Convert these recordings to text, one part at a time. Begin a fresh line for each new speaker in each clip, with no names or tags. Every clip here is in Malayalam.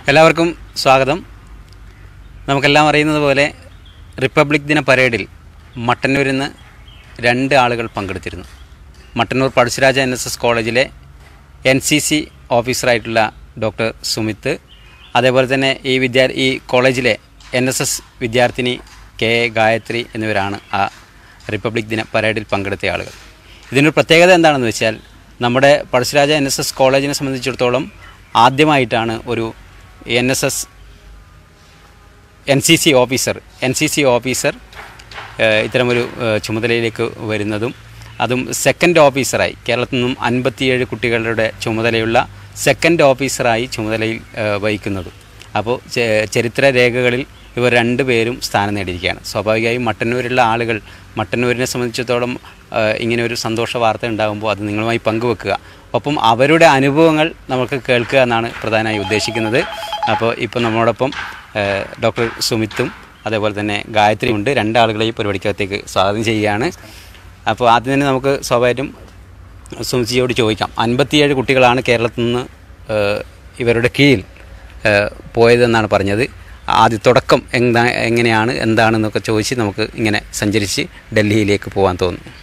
എല്ലാവർക്കും സ്വാഗതം നമുക്കെല്ലാം അറിയുന്നത് പോലെ റിപ്പബ്ലിക് ദിന പരേഡിൽ മട്ടന്നൂരിൽ നിന്ന് രണ്ട് ആളുകൾ പങ്കെടുത്തിരുന്നു Mattannur Pazhassiraja N S S കോളേജിലെ എൻ സി സി ഓഫീസറായിട്ടുള്ള ഡോക്ടർ സുമിത്ത് അതേപോലെ തന്നെ ഈ വിദ്യാ ഈ കോളേജിലെ എൻ എസ് എസ് വിദ്യാർത്ഥിനി കെ എ ഗായത്രി എന്നിവരാണ് ആ റിപ്പബ്ലിക് ദിന പരേഡിൽ പങ്കെടുത്ത ആളുകൾ ഇതിനൊരു പ്രത്യേകത എന്താണെന്ന് വെച്ചാൽ നമ്മുടെ പഴശ്ശിരാജ എൻ എസ് എസ് കോളേജിനെ സംബന്ധിച്ചിടത്തോളം ആദ്യമായിട്ടാണ് ഒരു N S S N C C officer N C C officer ഏഹ്, ഇത്തരമൊരു ഏഹ്, ചുമതലയിലേക്ക് വരുന്നതും അതും സെക്കൻഡ് ഓഫീസറായി കേരളത്തിൽ നിന്നും അൻപത്തിയേഴ് കുട്ടികളുടെ ചുമതലയുള്ള സെക്കൻഡ് ഓഫീസറായി ചുമതലയിൽ ഏഹ്, വഹിക്കുന്നതും അപ്പോൾ ചെ- ചരിത്ര രേഖകളിൽ ഇവർ രണ്ടുപേരും സ്ഥാനം നേടിയിരിക്കുകയാണ് സ്വാഭാവികമായും മട്ടന്നൂരുള്ള ആളുകൾ മട്ടന്നൂരിനെ സംബന്ധിച്ചിടത്തോളം ഏഹ്, ഇങ്ങനെ ഒരു സന്തോഷ വാർത്ത ഉണ്ടാകുമ്പോൾ അത് നിങ്ങളുമായി പങ്കുവെക്കുക ഒപ്പം അവരുടെ അനുഭവങ്ങൾ നമുക്ക് കേൾക്കുക എന്നാണ് പ്രധാനമായി ഉദ്ദേശിക്കുന്നത് അപ്പോൾ ഇപ്പോൾ നമ്മളോടൊപ്പം ഏഹ്, ഡോക്ടർ സുമിത്തും അതേപോലെ തന്നെ ഗായത്രിയും ഉണ്ട് രണ്ടാളുകളെ ഈ പരിപാടിക്കകത്തേക്ക് സ്വാഗതം ചെയ്യുകയാണ് അപ്പോൾ ആദ്യം തന്നെ നമുക്ക് സ്വാഭാവികം സുമിജിയോട് ചോദിക്കാം അൻപത്തിയേഴ് കുട്ടികളാണ് കേരളത്തിൽ നിന്ന് ഏഹ്, ഇവരുടെ കീഴിൽ ഏഹ്, പോയതെന്നാണ് പറഞ്ഞത് ആദ്യ തുടക്കം എന്താ എങ്ങനെയാണ് എന്താണെന്നൊക്കെ ചോദിച്ച് നമുക്ക് ഇങ്ങനെ സഞ്ചരിച്ച് ഡൽഹിയിലേക്ക് പോകാൻ തോന്നുന്നു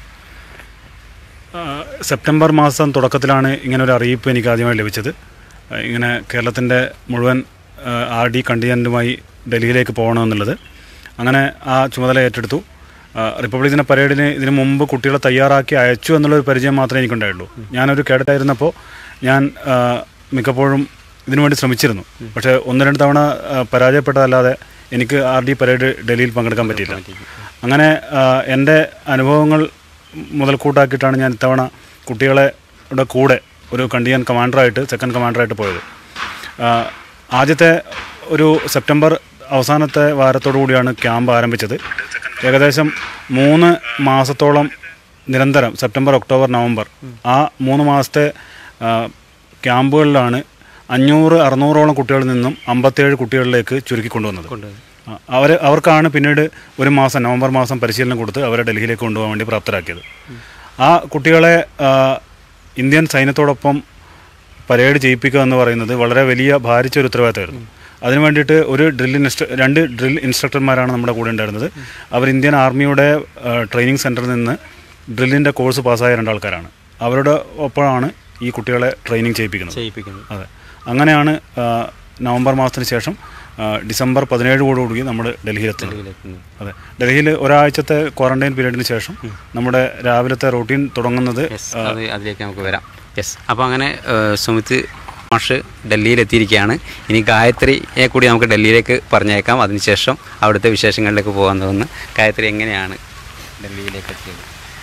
ആ, സെപ്റ്റംബർ മാസം തുടക്കത്തിലാണ് ഇങ്ങനെ ഒരു അറിയിപ്പ് എനിക്ക് ആദ്യമായി ലഭിച്ചത് ആ, ഇങ്ങനെ കേരളത്തിൻ്റെ മുഴുവൻ ആർ ഡി കണ്ടിജൻറ്റുമായി ഡൽഹിയിലേക്ക് പോകണമെന്നുള്ളത് അങ്ങനെ ആ ചുമതല ഏറ്റെടുത്തു ആ, റിപ്പബ്ലിക് ദിന പരേഡിന് ഇതിനു മുമ്പ് കുട്ടികളെ തയ്യാറാക്കി അയച്ചു എന്നുള്ളൊരു പരിചയം മാത്രമേ എനിക്കുണ്ടായുള്ളൂ ഞാനൊരു കേഡറ്റായിരുന്നപ്പോൾ ഞാൻ ആ, മിക്കപ്പോഴും ഇതിനു വേണ്ടി ശ്രമിച്ചിരുന്നു പക്ഷേ ഒന്ന് രണ്ട് തവണ ആ, പരാജയപ്പെട്ടതല്ലാതെ എനിക്ക് ആർ ഡി പരേഡ് ഡൽഹിയിൽ പങ്കെടുക്കാൻ പറ്റിയില്ല അങ്ങനെ ആ, എൻ്റെ അനുഭവങ്ങൾ മുതൽക്കൂട്ടാക്കിയിട്ടാണ് ഞാൻ ഇത്തവണ കുട്ടികളെ യുടെ കൂടെ ഒരു കണ്ടിയൻ കമാൻഡറായിട്ട് സെക്കൻഡ് കമാൻഡറായിട്ട് പോയത് ആ, ആദ്യത്തെ ഒരു സെപ്റ്റംബർ അവസാനത്തെ വാരത്തോടു കൂടിയാണ് ക്യാമ്പ് ആരംഭിച്ചത് ഏകദേശം മൂന്ന് മാസത്തോളം നിരന്തരം സെപ്റ്റംബർ ഒക്ടോബർ നവംബർ ആ മൂന്ന് മാസത്തെ ആ, ക്യാമ്പുകളിലാണ് അഞ്ഞൂറ് അറുന്നൂറോളം കുട്ടികളിൽ നിന്നും അമ്പത്തേഴ് കുട്ടികളിലേക്ക് ചുരുക്കി കൊണ്ടുവന്നത് അവർ അവർക്കാണ് പിന്നീട് ഒരു മാസം നവംബർ മാസം പരിശീലനം കൊടുത്ത് അവരെ ഡൽഹിയിലേക്ക് കൊണ്ടുപോകാൻ വേണ്ടി പ്രാപ്തരാക്കിയത് ആ കുട്ടികളെ ആ, ഇന്ത്യൻ സൈന്യത്തോടൊപ്പം പരേഡ് ചെയ്യിപ്പിക്കുക എന്ന് പറയുന്നത് വളരെ വലിയ ഭാരിച്ച ഒരു ഉത്തരവാദിത്തമായിരുന്നു അതിനു വേണ്ടിയിട്ട് ഒരു ഡ്രിൽ ഇൻസ്ട്ര രണ്ട് ഡ്രിൽ ഇൻസ്ട്രക്ടർമാരാണ് നമ്മുടെ കൂടെ ഉണ്ടായിരുന്നത് അവർ ഇന്ത്യൻ ആർമിയുടെ ആ, ട്രെയിനിങ് സെൻറ്ററിൽ നിന്ന് ഡ്രില്ലിൻ്റെ കോഴ്സ് പാസ്സായ രണ്ടാൾക്കാരാണ് അവരുടെ ഒപ്പമാണ് ഈ കുട്ടികളെ ട്രെയിനിങ് ചെയ്യിപ്പിക്കുന്നത്
ചെയ്യിപ്പിക്കുന്നത്
അതെ അങ്ങനെയാണ് ആ, നവംബർ മാസത്തിന് ശേഷം ആ, ഡിസംബർ പതിനേഴോടുകൂടി നമ്മൾ ഡൽഹിയിലെത്തുന്നത് അതെ ഡൽഹിയിൽ ഒരാഴ്ചത്തെ ക്വാറന്റൈൻ പീരീഡിന് ശേഷം നമ്മുടെ രാവിലത്തെ റൂട്ടീൻ തുടങ്ങുന്നത്
യെസ് അത് അതിലേക്ക് നമുക്ക് വരാം യെസ് അപ്പോൾ അങ്ങനെ ഏഹ്, സുമിത്ത് മാഷ് ഡൽഹിയിൽ എത്തിയിരിക്കുകയാണ് ഇനി ഗായത്രിയെ കൂടി നമുക്ക് ഡൽഹിയിലേക്ക് പറഞ്ഞേക്കാം അതിനുശേഷം അവിടുത്തെ വിശേഷങ്ങളിലേക്ക് പോകാൻ തോന്നുന്നു ഗായത്രി എങ്ങനെയാണ് ഡൽഹിയിലേക്ക് എത്തിയത്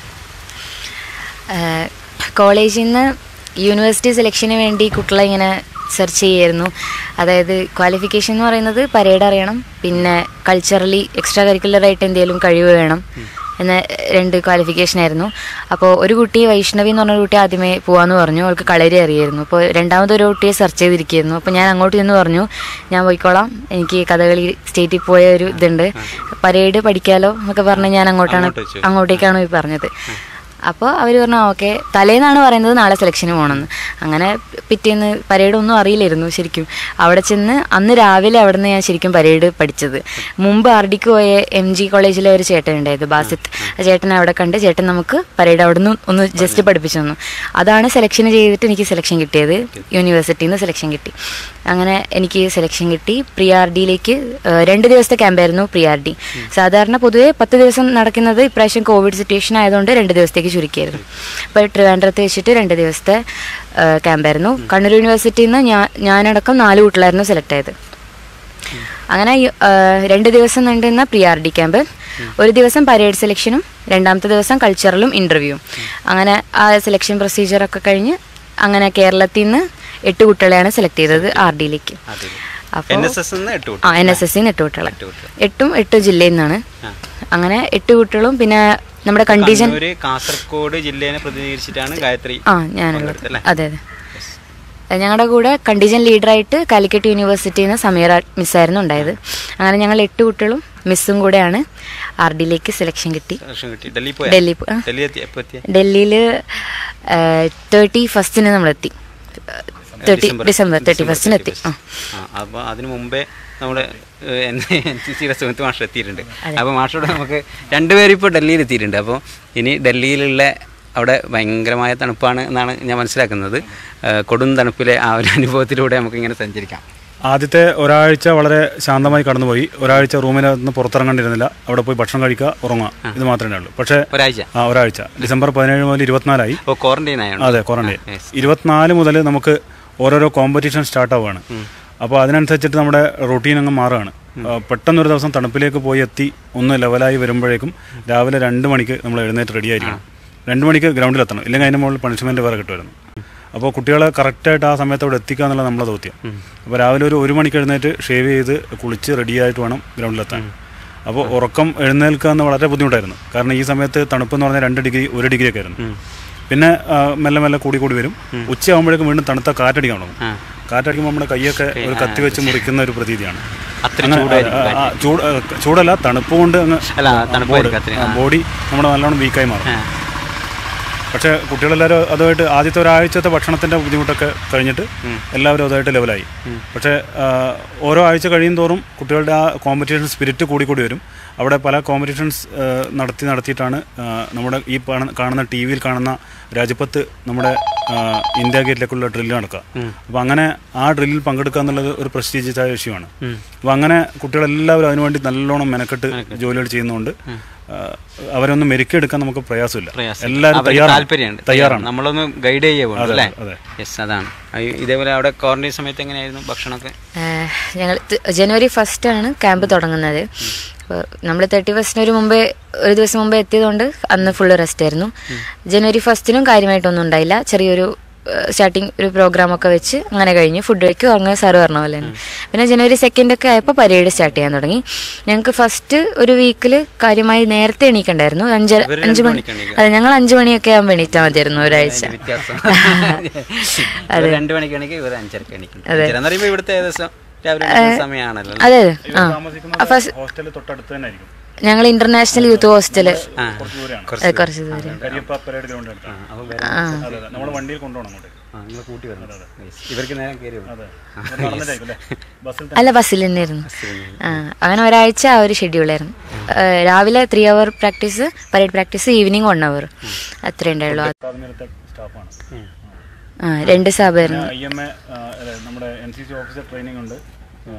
ആഹ് കോളേജിൽ നിന്ന് യൂണിവേഴ്സിറ്റി സെലക്ഷന് വേണ്ടി കുട്ടികളെ ഇങ്ങനെ സെർച്ച് ചെയ്യായിരുന്നു അതായത് ക്വാളിഫിക്കേഷൻ എന്ന് പറയുന്നത് പരേഡ് അറിയണം പിന്നെ കൾച്ചറലി എക്സ്ട്രാ കരിക്കുലറായിട്ട് എന്തെങ്കിലും കഴിവ് വേണം എന്ന രണ്ട് ക്വാളിഫിക്കേഷൻ ആയിരുന്നു അപ്പോൾ ഒരു കുട്ടി വൈഷ്ണവി എന്ന് പറഞ്ഞ കുട്ടി ആദ്യമേ പോകാമെന്ന് പറഞ്ഞു അവൾക്ക് കളരി അറിയായിരുന്നു അപ്പോൾ രണ്ടാമത് ഒരു കുട്ടിയെ സെർച്ച് ചെയ്തിരിക്കുകയായിരുന്നു അപ്പോൾ ഞാൻ അങ്ങോട്ട് ചെന്ന് പറഞ്ഞു ഞാൻ പോയിക്കോളാം എനിക്ക് കഥകളി സ്റ്റേറ്റിൽ പോയ ഒരു ഇതുണ്ട് പരേഡ് പഠിക്കാലോ എന്നൊക്കെ പറഞ്ഞ് ഞാൻ അങ്ങോട്ടാണ്
അങ്ങോട്ട് വെച്ചു.
അങ്ങോട്ടേക്കാണ് പോയി പറഞ്ഞത് അപ്പോൾ അവർ പറഞ്ഞു ഓക്കെ തലേന്നാണ് പറയുന്നത് നാളെ സെലക്ഷന് പോകണമെന്ന് അങ്ങനെ പിറ്റേന്ന് പരേഡ് ഒന്നും അറിയില്ലായിരുന്നു ശരിക്കും അവിടെ ചെന്ന് അന്ന് രാവിലെ അവിടെ നിന്ന് ഞാൻ ശരിക്കും പരേഡ് പഠിച്ചത് മുമ്പ് ആർ ഡിക്ക് പോയ എം ജി കോളേജിലെ ഒരു ചേട്ടൻ ഉണ്ടായത് ബാസിത്ത് ആ ചേട്ടനെ അവിടെ കണ്ട് ചേട്ടൻ നമുക്ക് പരേഡ് അവിടെ നിന്ന് ഒന്ന് ജസ്റ്റ് പഠിപ്പിച്ചു തന്നു അതാണ് സെലക്ഷൻ ചെയ്തിട്ട് എനിക്ക് സെലക്ഷൻ കിട്ടിയത് യൂണിവേഴ്സിറ്റിയിൽ നിന്ന് സെലക്ഷൻ കിട്ടി അങ്ങനെ എനിക്ക് സെലക്ഷൻ കിട്ടി പ്രി ആർ ഡിയിലേക്ക് രണ്ട് ദിവസത്തെ ക്യാമ്പായിരുന്നു പ്രി ആർ ഡി സാധാരണ പൊതുവേ പത്ത് ദിവസം നടക്കുന്നത് ഇപ്രാവശ്യം കോവിഡ് സിറ്റുവേഷൻ ആയതുകൊണ്ട് രണ്ട് ദിവസത്തേക്ക് ചുരുക്കിയായിരുന്നു അപ്പോൾ ട്രിവാൻഡ്രത്ത് വെച്ചിട്ട് രണ്ട് ദിവസത്തെ ക്യാമ്പായിരുന്നു കണ്ണൂർ യൂണിവേഴ്സിറ്റിയിൽ നിന്ന് ഞാൻ ഞാനടക്കം നാല് കുട്ടികളായിരുന്നു സെലക്ട് ആയത് അങ്ങനെ യു- ആ, രണ്ട് ദിവസം നീണ്ടുന്ന പ്രി ആർ ഡി ക്യാമ്പ് ഒരു ദിവസം പരേഡ് സെലക്ഷനും രണ്ടാമത്തെ ദിവസം കൾച്ചറലും ഇൻ്റർവ്യൂവും അങ്ങനെ ആ സെലക്ഷൻ പ്രൊസീജിയറൊക്കെ കഴിഞ്ഞ് അങ്ങനെ കേരളത്തിൽ നിന്ന് എട്ട് കുട്ടികളെയാണ് സെലക്ട് ചെയ്തത് ആർ ഡിയിലേക്ക് അപ്പോൾ
എൻ എസ് എസ് എട്ട്
ആ എൻ എസ് എസ് എട്ട് കുട്ടികളെ
എട്ട് കുട്ടികൾ.
എട്ടും എട്ട് ജില്ലയിൽ നിന്നാണ്
ആ.
അങ്ങനെ എട്ട് കുട്ടികളും പിന്നെ നമ്മുടെ കണ്ടീഷൻ
കണ്ണൂര് കാസർഗോഡ് ജില്ലേനെ പ്രതിനിധീകരിച്ചിട്ടാണ് ഗായത്രി
ആ ഞാനുള്ളത്
പങ്കെടുത്തല്ലേ?
അതെ അതെ ഞങ്ങളുടെ കൂടെ കണ്ടീജൻ ലീഡറായിട്ട് കാലിക്കറ്റ് യൂണിവേഴ്സിറ്റിയിൽ നിന്ന് സമീറ മിസ്സായിരുന്നു ഉണ്ടായത് അങ്ങനെ ഞങ്ങൾ എട്ട് കുട്ടികളും മിസ്സും കൂടെയാണ് ആർ ഡിയിലേക്ക് സെലക്ഷൻ കിട്ടി
സെലക്ഷൻ കിട്ടി ഡൽഹി പോയ
ഡൽഹി പോ- ആ.
ഡൽഹി എത്തി എപ്പോൾ എത്തിയ
ഡൽഹിയിൽ തേർട്ടി ഫസ്റ്റിന് നമ്മളെത്തി തേർട്ടി ഡിസംബർ തേർട്ടി ഫസ്റ്റിന് എത്തി ആ
അപ്പോൾ അതിന് മുമ്പേ നമ്മുടെ എൻ സി സിയുടെ സുഹൃത്ത് മാഷ് എത്തിയിട്ടുണ്ട് അപ്പോൾ മാഷോട് നമുക്ക് രണ്ടുപേരും ഇപ്പോൾ ഡൽഹിയിൽ എത്തിയിട്ടുണ്ട് അപ്പോൾ ഇനി ഡൽഹിയിലുള്ള അവിടെ ഭയങ്കരമായ തണുപ്പാണ് എന്നാണ് ഞാൻ മനസ്സിലാക്കുന്നത് ഏഹ് കൊടും തണുപ്പിലെ ആ ഒരു അനുഭവത്തിലൂടെ നമുക്ക് ഇങ്ങനെ സഞ്ചരിക്കാം
ആദ്യത്തെ ഒരാഴ്ച വളരെ ശാന്തമായി കടന്നുപോയി ഒരാഴ്ച റൂമിനകത്ത് നിന്ന് പുറത്തിറങ്ങേണ്ടിരുന്നില്ല അവിടെ പോയി ഭക്ഷണം കഴിക്കുക ഉറങ്ങുക ഇത് മാത്രമേ ഉള്ളൂ പക്ഷേ
ഒരാഴ്ച
ആ ഒരാഴ്ച ഡിസംബർ പതിനേഴ് മുതൽ ഇരുപത്തിനാലായി
അപ്പോൾ ക്വാറന്റൈൻ ആയതുകൊണ്ട്
അതെ ക്വാറന്റൈൻ
yes.
ഇരുപത്തിനാല് മുതൽ നമുക്ക് ഓരോരോ കോമ്പറ്റീഷൻ സ്റ്റാർട്ട് ആവുകയാണ് അപ്പോൾ അതിനനുസരിച്ചിട്ട് നമ്മുടെ റൂട്ടീൻ അങ്ങ് മാറുകയാണ് ആ, പെട്ടെന്നൊരു ദിവസം തണുപ്പിലേക്ക് പോയി എത്തി ഒന്ന് ലെവലായി വരുമ്പോഴേക്കും രാവിലെ രണ്ട് മണിക്ക് നമ്മൾ എഴുന്നേറ്റ് റെഡി ആയിരിക്കണം രണ്ട് മണിക്ക് ഗ്രൗണ്ടിൽ എത്തണം ഇല്ലെങ്കിൽ അതിന് മുകളിൽ പണിഷ്മെൻറ്റ് വേറെ കിട്ടുമായിരുന്നു അപ്പോൾ കുട്ടികളെ കറക്റ്റായിട്ട് ആ സമയത്ത് അവിടെ എത്തിക്കുക എന്നുള്ള നമ്മളെ ദൗത്യം അപ്പോൾ രാവിലെ ഒരു ഒരു മണിക്ക് എഴുന്നേറ്റ് ഷേവ് ചെയ്ത് കുളിച്ച് റെഡിയായിട്ട് വേണം ഗ്രൗണ്ടിലെത്താൻ അപ്പോൾ ഉറക്കം എഴുന്നേൽക്കുക എന്ന് വളരെ ബുദ്ധിമുട്ടായിരുന്നു കാരണം ഈ സമയത്ത് തണുപ്പ് എന്ന് പറഞ്ഞാൽ രണ്ട് ഡിഗ്രി ഒരു ഡിഗ്രി ഒക്കെ ആയിരുന്നു പിന്നെ ആ, മെല്ലെ മെല്ലെ കൂടി കൂടി വരും ഉച്ചയാകുമ്പോഴേക്കും വീണ്ടും തണുത്ത കാറ്റടിക്കാൻ തുടങ്ങും
ആ.
കാറ്റടിക്കുമ്പോൾ നമ്മുടെ കൈയൊക്കെ ഒരു കത്തി വെച്ച് മുറിക്കുന്ന ഒരു പ്രതീതിയാണ്
അത്ര
അങ്ങനെ,
ചൂടായിരിക്കും
ആ, ആ, ചൂട് ആ, ചൂടല്ല തണുപ്പ് കൊണ്ട് അങ്ങ്
അല്ല തണുപ്പായിരിക്കും അത്രയും
ബോഡി നമ്മുടെ നല്ലോണം വീക്കായി മാറും
ആ.
പക്ഷേ കുട്ടികളെല്ലാവരും അതുമായിട്ട് ആദ്യത്തെ ഒരാഴ്ചത്തെ ഭക്ഷണത്തിൻ്റെ ബുദ്ധിമുട്ടൊക്കെ കഴിഞ്ഞിട്ട് എല്ലാവരും അതുമായിട്ട് ലെവലായി പക്ഷേ ആ, ഓരോ ആഴ്ച കഴിയും തോറും കുട്ടികളുടെ ആ കോമ്പറ്റീഷൻ സ്പിരിറ്റ് കൂടി കൂടി വരും അവിടെ പല കോമ്പറ്റീഷൻസ് നടത്തി നടത്തിയിട്ടാണ് ആ, നമ്മുടെ ഈ കാണുന്ന- കാണുന്ന ടി വിയിൽ കാണുന്ന രാജപത്ത് നമ്മുടെ ആ, ഇന്ത്യ ഗേറ്റിലേക്കുള്ള ഡ്രില്ല് നടക്കുക അപ്പോൾ അങ്ങനെ ആ ഡ്രില്ലിൽ പങ്കെടുക്കുക എന്നുള്ളത് ഒരു പ്രസ്റ്റീജിയസ് ആയ വിഷയമാണ് അപ്പോൾ അങ്ങനെ കുട്ടികളെല്ലാവരും അതിനുവേണ്ടി നല്ലോണം മെനക്കെട്ട് ജോലികൾ ചെയ്യുന്നതുകൊണ്ട് ആ, അവരൊന്ന് മെരുക്കിയെടുക്കാൻ നമുക്ക് പ്രയാസമില്ല
പ്രയാസം.
എല്ലാവരും
അവർക്ക്
തയ്യാറാണ്
താല്പര്യമുണ്ട്
തയ്യാറാണ്
നമ്മളൊന്ന് ഗൈഡ് ചെയ്യുക
അതെ,
അല്ലേ
അതെ.
യെസ് അതാണ് അയ്യോ, ഇതേപോലെ അവിടെ ക്വാറന്റൈൻ സമയത്ത് എങ്ങനെയായിരുന്നു ഭക്ഷണമൊക്കെ
ഏഹ് ഞങ്ങൾ ത- ജനുവരി ഫസ്റ്റ് ആണ് ക്യാമ്പ് തുടങ്ങുന്നത് അപ്പോൾ നമ്മൾ തേർട്ടി ഫസ്റ്റിന് ഒരു മുമ്പേ ഒരു ദിവസം മുമ്പേ എത്തിയതുകൊണ്ട് അന്ന് ഫുള്ള് റെസ്റ്റ് ആയിരുന്നു ജനുവരി ഫസ്റ്റിനും കാര്യമായിട്ടൊന്നും ഉണ്ടായില്ല ചെറിയൊരു സ്റ്റാർട്ടിങ് ഒരു പ്രോഗ്രാം ഒക്കെ വെച്ച് അങ്ങനെ കഴിഞ്ഞു ഫുഡ് കഴിക്കും അങ്ങനെ സാറ് പറഞ്ഞ പോലെ തന്നെ പിന്നെ ജനുവരി സെക്കൻഡ് ഒക്കെ ആയപ്പോൾ പരേഡ് സ്റ്റാർട്ട് ചെയ്യാൻ തുടങ്ങി ഞങ്ങൾക്ക് ഫസ്റ്റ് ഒരു വീക്കിൽ കാര്യമായി നേരത്തെ എണീക്കണ്ടായിരുന്നു അഞ്ചര
ഇവര്
അഞ്ച്
രണ്ട്
മണി
മണിക്ക് എണീക്കും.
അതെ ഞങ്ങൾ അഞ്ച് മണിയൊക്കെ ആകുമ്പോൾ എണീറ്റാൽ മതിയായിരുന്നു ഒരാഴ്ച
വ്യത്യാസം ഇവർ രണ്ട് മണിക്ക് എണീക്കും ഇവർ അഞ്ചരക്ക് എണീക്കും
അതെ.
അഞ്ചര എന്ന് പറയുമ്പോൾ ഇവിടുത്തെ ഏകദേശം രാവിലെ എണീക്കുന്ന സമയമാണല്ലോ
അതെ അതെ
ഇവർ
ആ
താമസിക്കുന്ന
ഫസ്റ്റ്
ഹോസ്റ്റലിൽ തൊട്ടടുത്ത് തന്നെ ആയിരിക്കും
ഞങ്ങൾ ഇന്റർനാഷണൽ യൂത്ത് ഹോസ്റ്റല്
ആ
കുറച്ച് ദൂരെയാണ്
അത് കുറച്ച് ദൂരം
കരിയപ്പ പരേഡ് ഗ്രൗണ്ട് അടുത്താണ്
അപ്പോൾ വരാം
അതെ അതെ നമ്മൾ വണ്ടിയിൽ കൊണ്ടുപോകണം അങ്ങോട്ട്
ആ നിങ്ങൾ കൂട്ടി വരണം Yes. ഇവർക്ക് നേരം കയറി വരും.
അതെ ഇവർ നടന്നിട്ടായിരിക്കും അല്ലേ ബസ്സിൽ
അല്ല ബസ്സിൽ തന്നെയായിരുന്നു ആ അങ്ങനെ ഒരാഴ്ച ആ ഒരു ഷെഡ്യൂളായിരുന്നു രാവിലെ three hour practice parade practice evening one hour അത്രേ ഉണ്ടായുള്ളൂ
അക്കാദമിയിലത്തെ സ്റ്റാഫാണ്
ഉം.
ആ രണ്ട് സാബായിരുന്നു
ഐ എം എ നമ്മുടെ N C C officer training ഉണ്ട് ആ,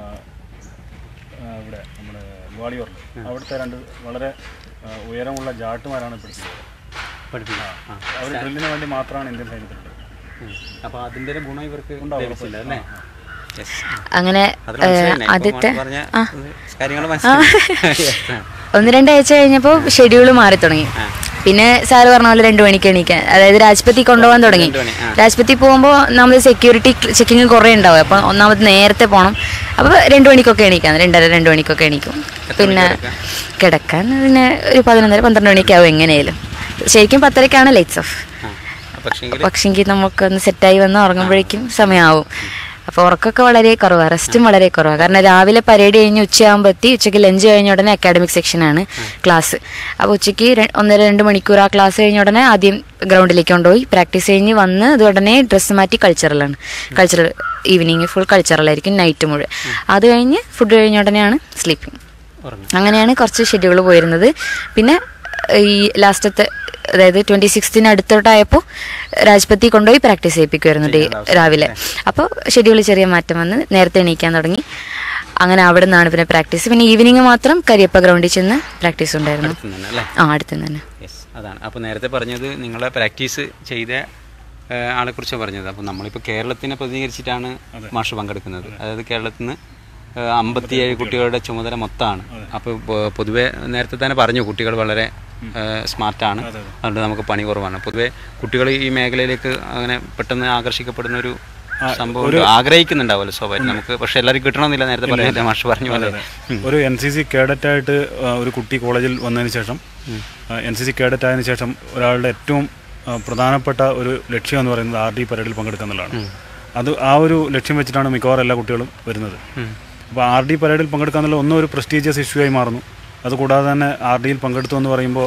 ആ, ഇവിടെ നമ്മുടെ ഗ്വാളിയോറിൽ അവിടുത്തെ രണ്ട് വളരെ ആ, ഉയരമുള്ള ജാട്ടുമാരാണ് പഠിക്കുന്നത്
പഠിപ്പിക്കാം ആ
അവർ ഡ്രില്ലിന് വേണ്ടി മാത്രമാണ് ഇന്ത്യൻ സൈന്യത്തിലുള്ളത്
അപ്പോൾ അതിൻ്റെ ഒരു ഗുണം ഇവർക്ക് ലഭിച്ചില്ല അല്ലേ യെസ്
അങ്ങനെ
അത്
ഏ,
മനസ്സിലായില്ലേ? ഇപ്പൊ
ആദ്യത്തെ
മാഷ് പറഞ്ഞ
ആ
കാര്യങ്ങൾ മനസ്സിലായി Yes. ആ.
ഒന്ന് രണ്ടാഴ്ച കഴിഞ്ഞപ്പോൾ ഷെഡ്യൂൾ മാറി തുടങ്ങി പിന്നെ സാറ് പറഞ്ഞ പോലെ രണ്ട് മണിക്ക് എണീക്കാൻ അതായത് രാജ്പതി കൊണ്ടുപോകാൻ തുടങ്ങി
രണ്ട് മണി, ആ.
രാജ്പതി പോകുമ്പോൾ നമ്മൾ സെക്യൂരിറ്റി ചെക്കിങ് കുറേ ഉണ്ടാവും അപ്പം ഒന്നാമത് നേരത്തെ പോകണം അപ്പോൾ രണ്ട് മണിക്കൊക്കെ എണീക്കാം രണ്ടര രണ്ട് മണിക്കൊക്കെ എണീക്കും പിന്നെ കിടക്കാൻ പിന്നെ ഒരു പതിനൊന്നര പന്ത്രണ്ട് മണിയൊക്കെ ആവും എങ്ങനെയായാലും ശരിക്കും പത്തരക്കാണ് ലൈറ്റ്സ് ഓഫ്
ആ. പക്ഷേങ്കിൽ
പക്ഷെങ്കിൽ നമുക്കൊന്ന് സെറ്റായി വന്ന് ഉറങ്ങുമ്പോഴേക്കും സമയമാവും അപ്പോൾ ഉറക്കമൊക്കെ വളരെ കുറവാണ് റെസ്റ്റും വളരെ കുറവാണ് കാരണം രാവിലെ പരേഡ് കഴിഞ്ഞ് ഉച്ചയാകുമ്പോൾ എത്തി ഉച്ചയ്ക്ക് ലഞ്ച് കഴിഞ്ഞ ഉടനെ അക്കാഡമിക് സെക്ഷനാണ് ക്ലാസ് അപ്പോൾ ഉച്ചയ്ക്ക് ര- ഒന്നര രണ്ട് മണിക്കൂർ ആ ക്ലാസ് കഴിഞ്ഞ ഉടനെ ആദ്യം ഗ്രൗണ്ടിലേക്ക് കൊണ്ടുപോയി പ്രാക്ടീസ് കഴിഞ്ഞ് വന്ന് അത് ഉടനെ ഡ്രസ്സ് മാറ്റി കൾച്ചറലാണ് കൾച്ചറൽ ഈവനിങ് ഫുൾ കൾച്ചറലായിരിക്കും നൈറ്റ് മുഴുവൻ അത് കഴിഞ്ഞ് ഫുഡ് കഴിഞ്ഞ ഉടനെയാണ് സ്ലീപ്പിംഗ്
ഉറങ്ങും
അങ്ങനെയാണ് കുറച്ച് ഷെഡ്യൂൾ പോയിരുന്നത് പിന്നെ ഈ ലാസ്റ്റത്തെ അതായത് ട്വൻറ്റി സിക്സ്തിന് അടുത്തോട്ടായപ്പോൾ രാജ്പതി കൊണ്ടുപോയി പ്രാക്ടീസ് ചെയ്യിപ്പിക്കുമായിരുന്നു ഡേ രാവിലെ അപ്പോൾ ഷെഡ്യൂൾ ചെറിയ മാറ്റം വന്ന് നേരത്തെ എണീക്കാൻ തുടങ്ങി അങ്ങനെ അവിടെ നിന്നാണ് പിന്നെ പ്രാക്ടീസ് പിന്നെ ഈവനിങ് മാത്രം കരിയപ്പ ഗ്രൗണ്ടിൽ ചെന്ന് പ്രാക്ടീസ് ഉണ്ടായിരുന്നു
അടുത്തുനിന്ന് അല്ലേ
ആ അടുത്ത് തന്നെ
യെസ് അതാണ് അപ്പോൾ നേരത്തെ പറഞ്ഞത് നിങ്ങളെ പ്രാക്ടീസ് ചെയ്ത ആളെ കുറിച്ച് പറഞ്ഞത് അപ്പോൾ നമ്മളിപ്പോൾ കേരളത്തിനെ പ്രതികരിച്ചിട്ടാണ് മാഷ് പങ്കെടുക്കുന്നത് അതായത് കേരളത്തിൽ നിന്ന് അമ്പത്തിയേഴ് കുട്ടികളുടെ ചുമതല മൊത്തമാണ് അപ്പോൾ പൊ- പൊതുവെ നേരത്തെ തന്നെ പറഞ്ഞു കുട്ടികൾ വളരെ സ്മാർട്ടാണ് അതുകൊണ്ട് നമുക്ക് പണി കുറവാണ് പൊതുവെ കുട്ടികൾ ഈ മേഖലയിലേക്ക് അങ്ങനെ പെട്ടെന്ന് ആകർഷിക്കപ്പെടുന്ന ഒരു സംഭവം ഉണ്ട്. ആഗ്രഹിക്കുന്നുണ്ടാവുമല്ലോ സ്വാഭാവികം നമുക്ക് പക്ഷെ എല്ലാവർക്കും കിട്ടണമെന്നില്ല നേരത്തെ പറഞ്ഞില്ല മാഷ് പറഞ്ഞു പോലെ ഉം.
ഒരു എൻ സി സി കേഡറ്റായിട്ട് ഒരു കുട്ടി കോളേജിൽ വന്നതിന് ശേഷം എൻ സി സി കേഡറ്റ് ആയതിനു ശേഷം ഒരാളുടെ ഏറ്റവും ആ, പ്രധാനപ്പെട്ട ഒരു ലക്ഷ്യം എന്ന് പറയുന്നത് ആർ ഡി പരേഡിൽ പങ്കെടുക്കുക എന്നുള്ളതാണ് അത് ആ ഒരു ലക്ഷ്യം വെച്ചിട്ടാണ് മിക്കവാറും എല്ലാ കുട്ടികളും വരുന്നത് അപ്പോൾ ആർ ഡി പരേഡിൽ പങ്കെടുക്കുക എന്നുള്ള ഒന്നും ഒരു പ്രസ്റ്റീജിയസ് ഇഷ്യൂ ആയി മാറുന്നു അതുകൂടാതെ തന്നെ ആർ ഡിയിൽ പങ്കെടുത്തു എന്ന് പറയുമ്പോൾ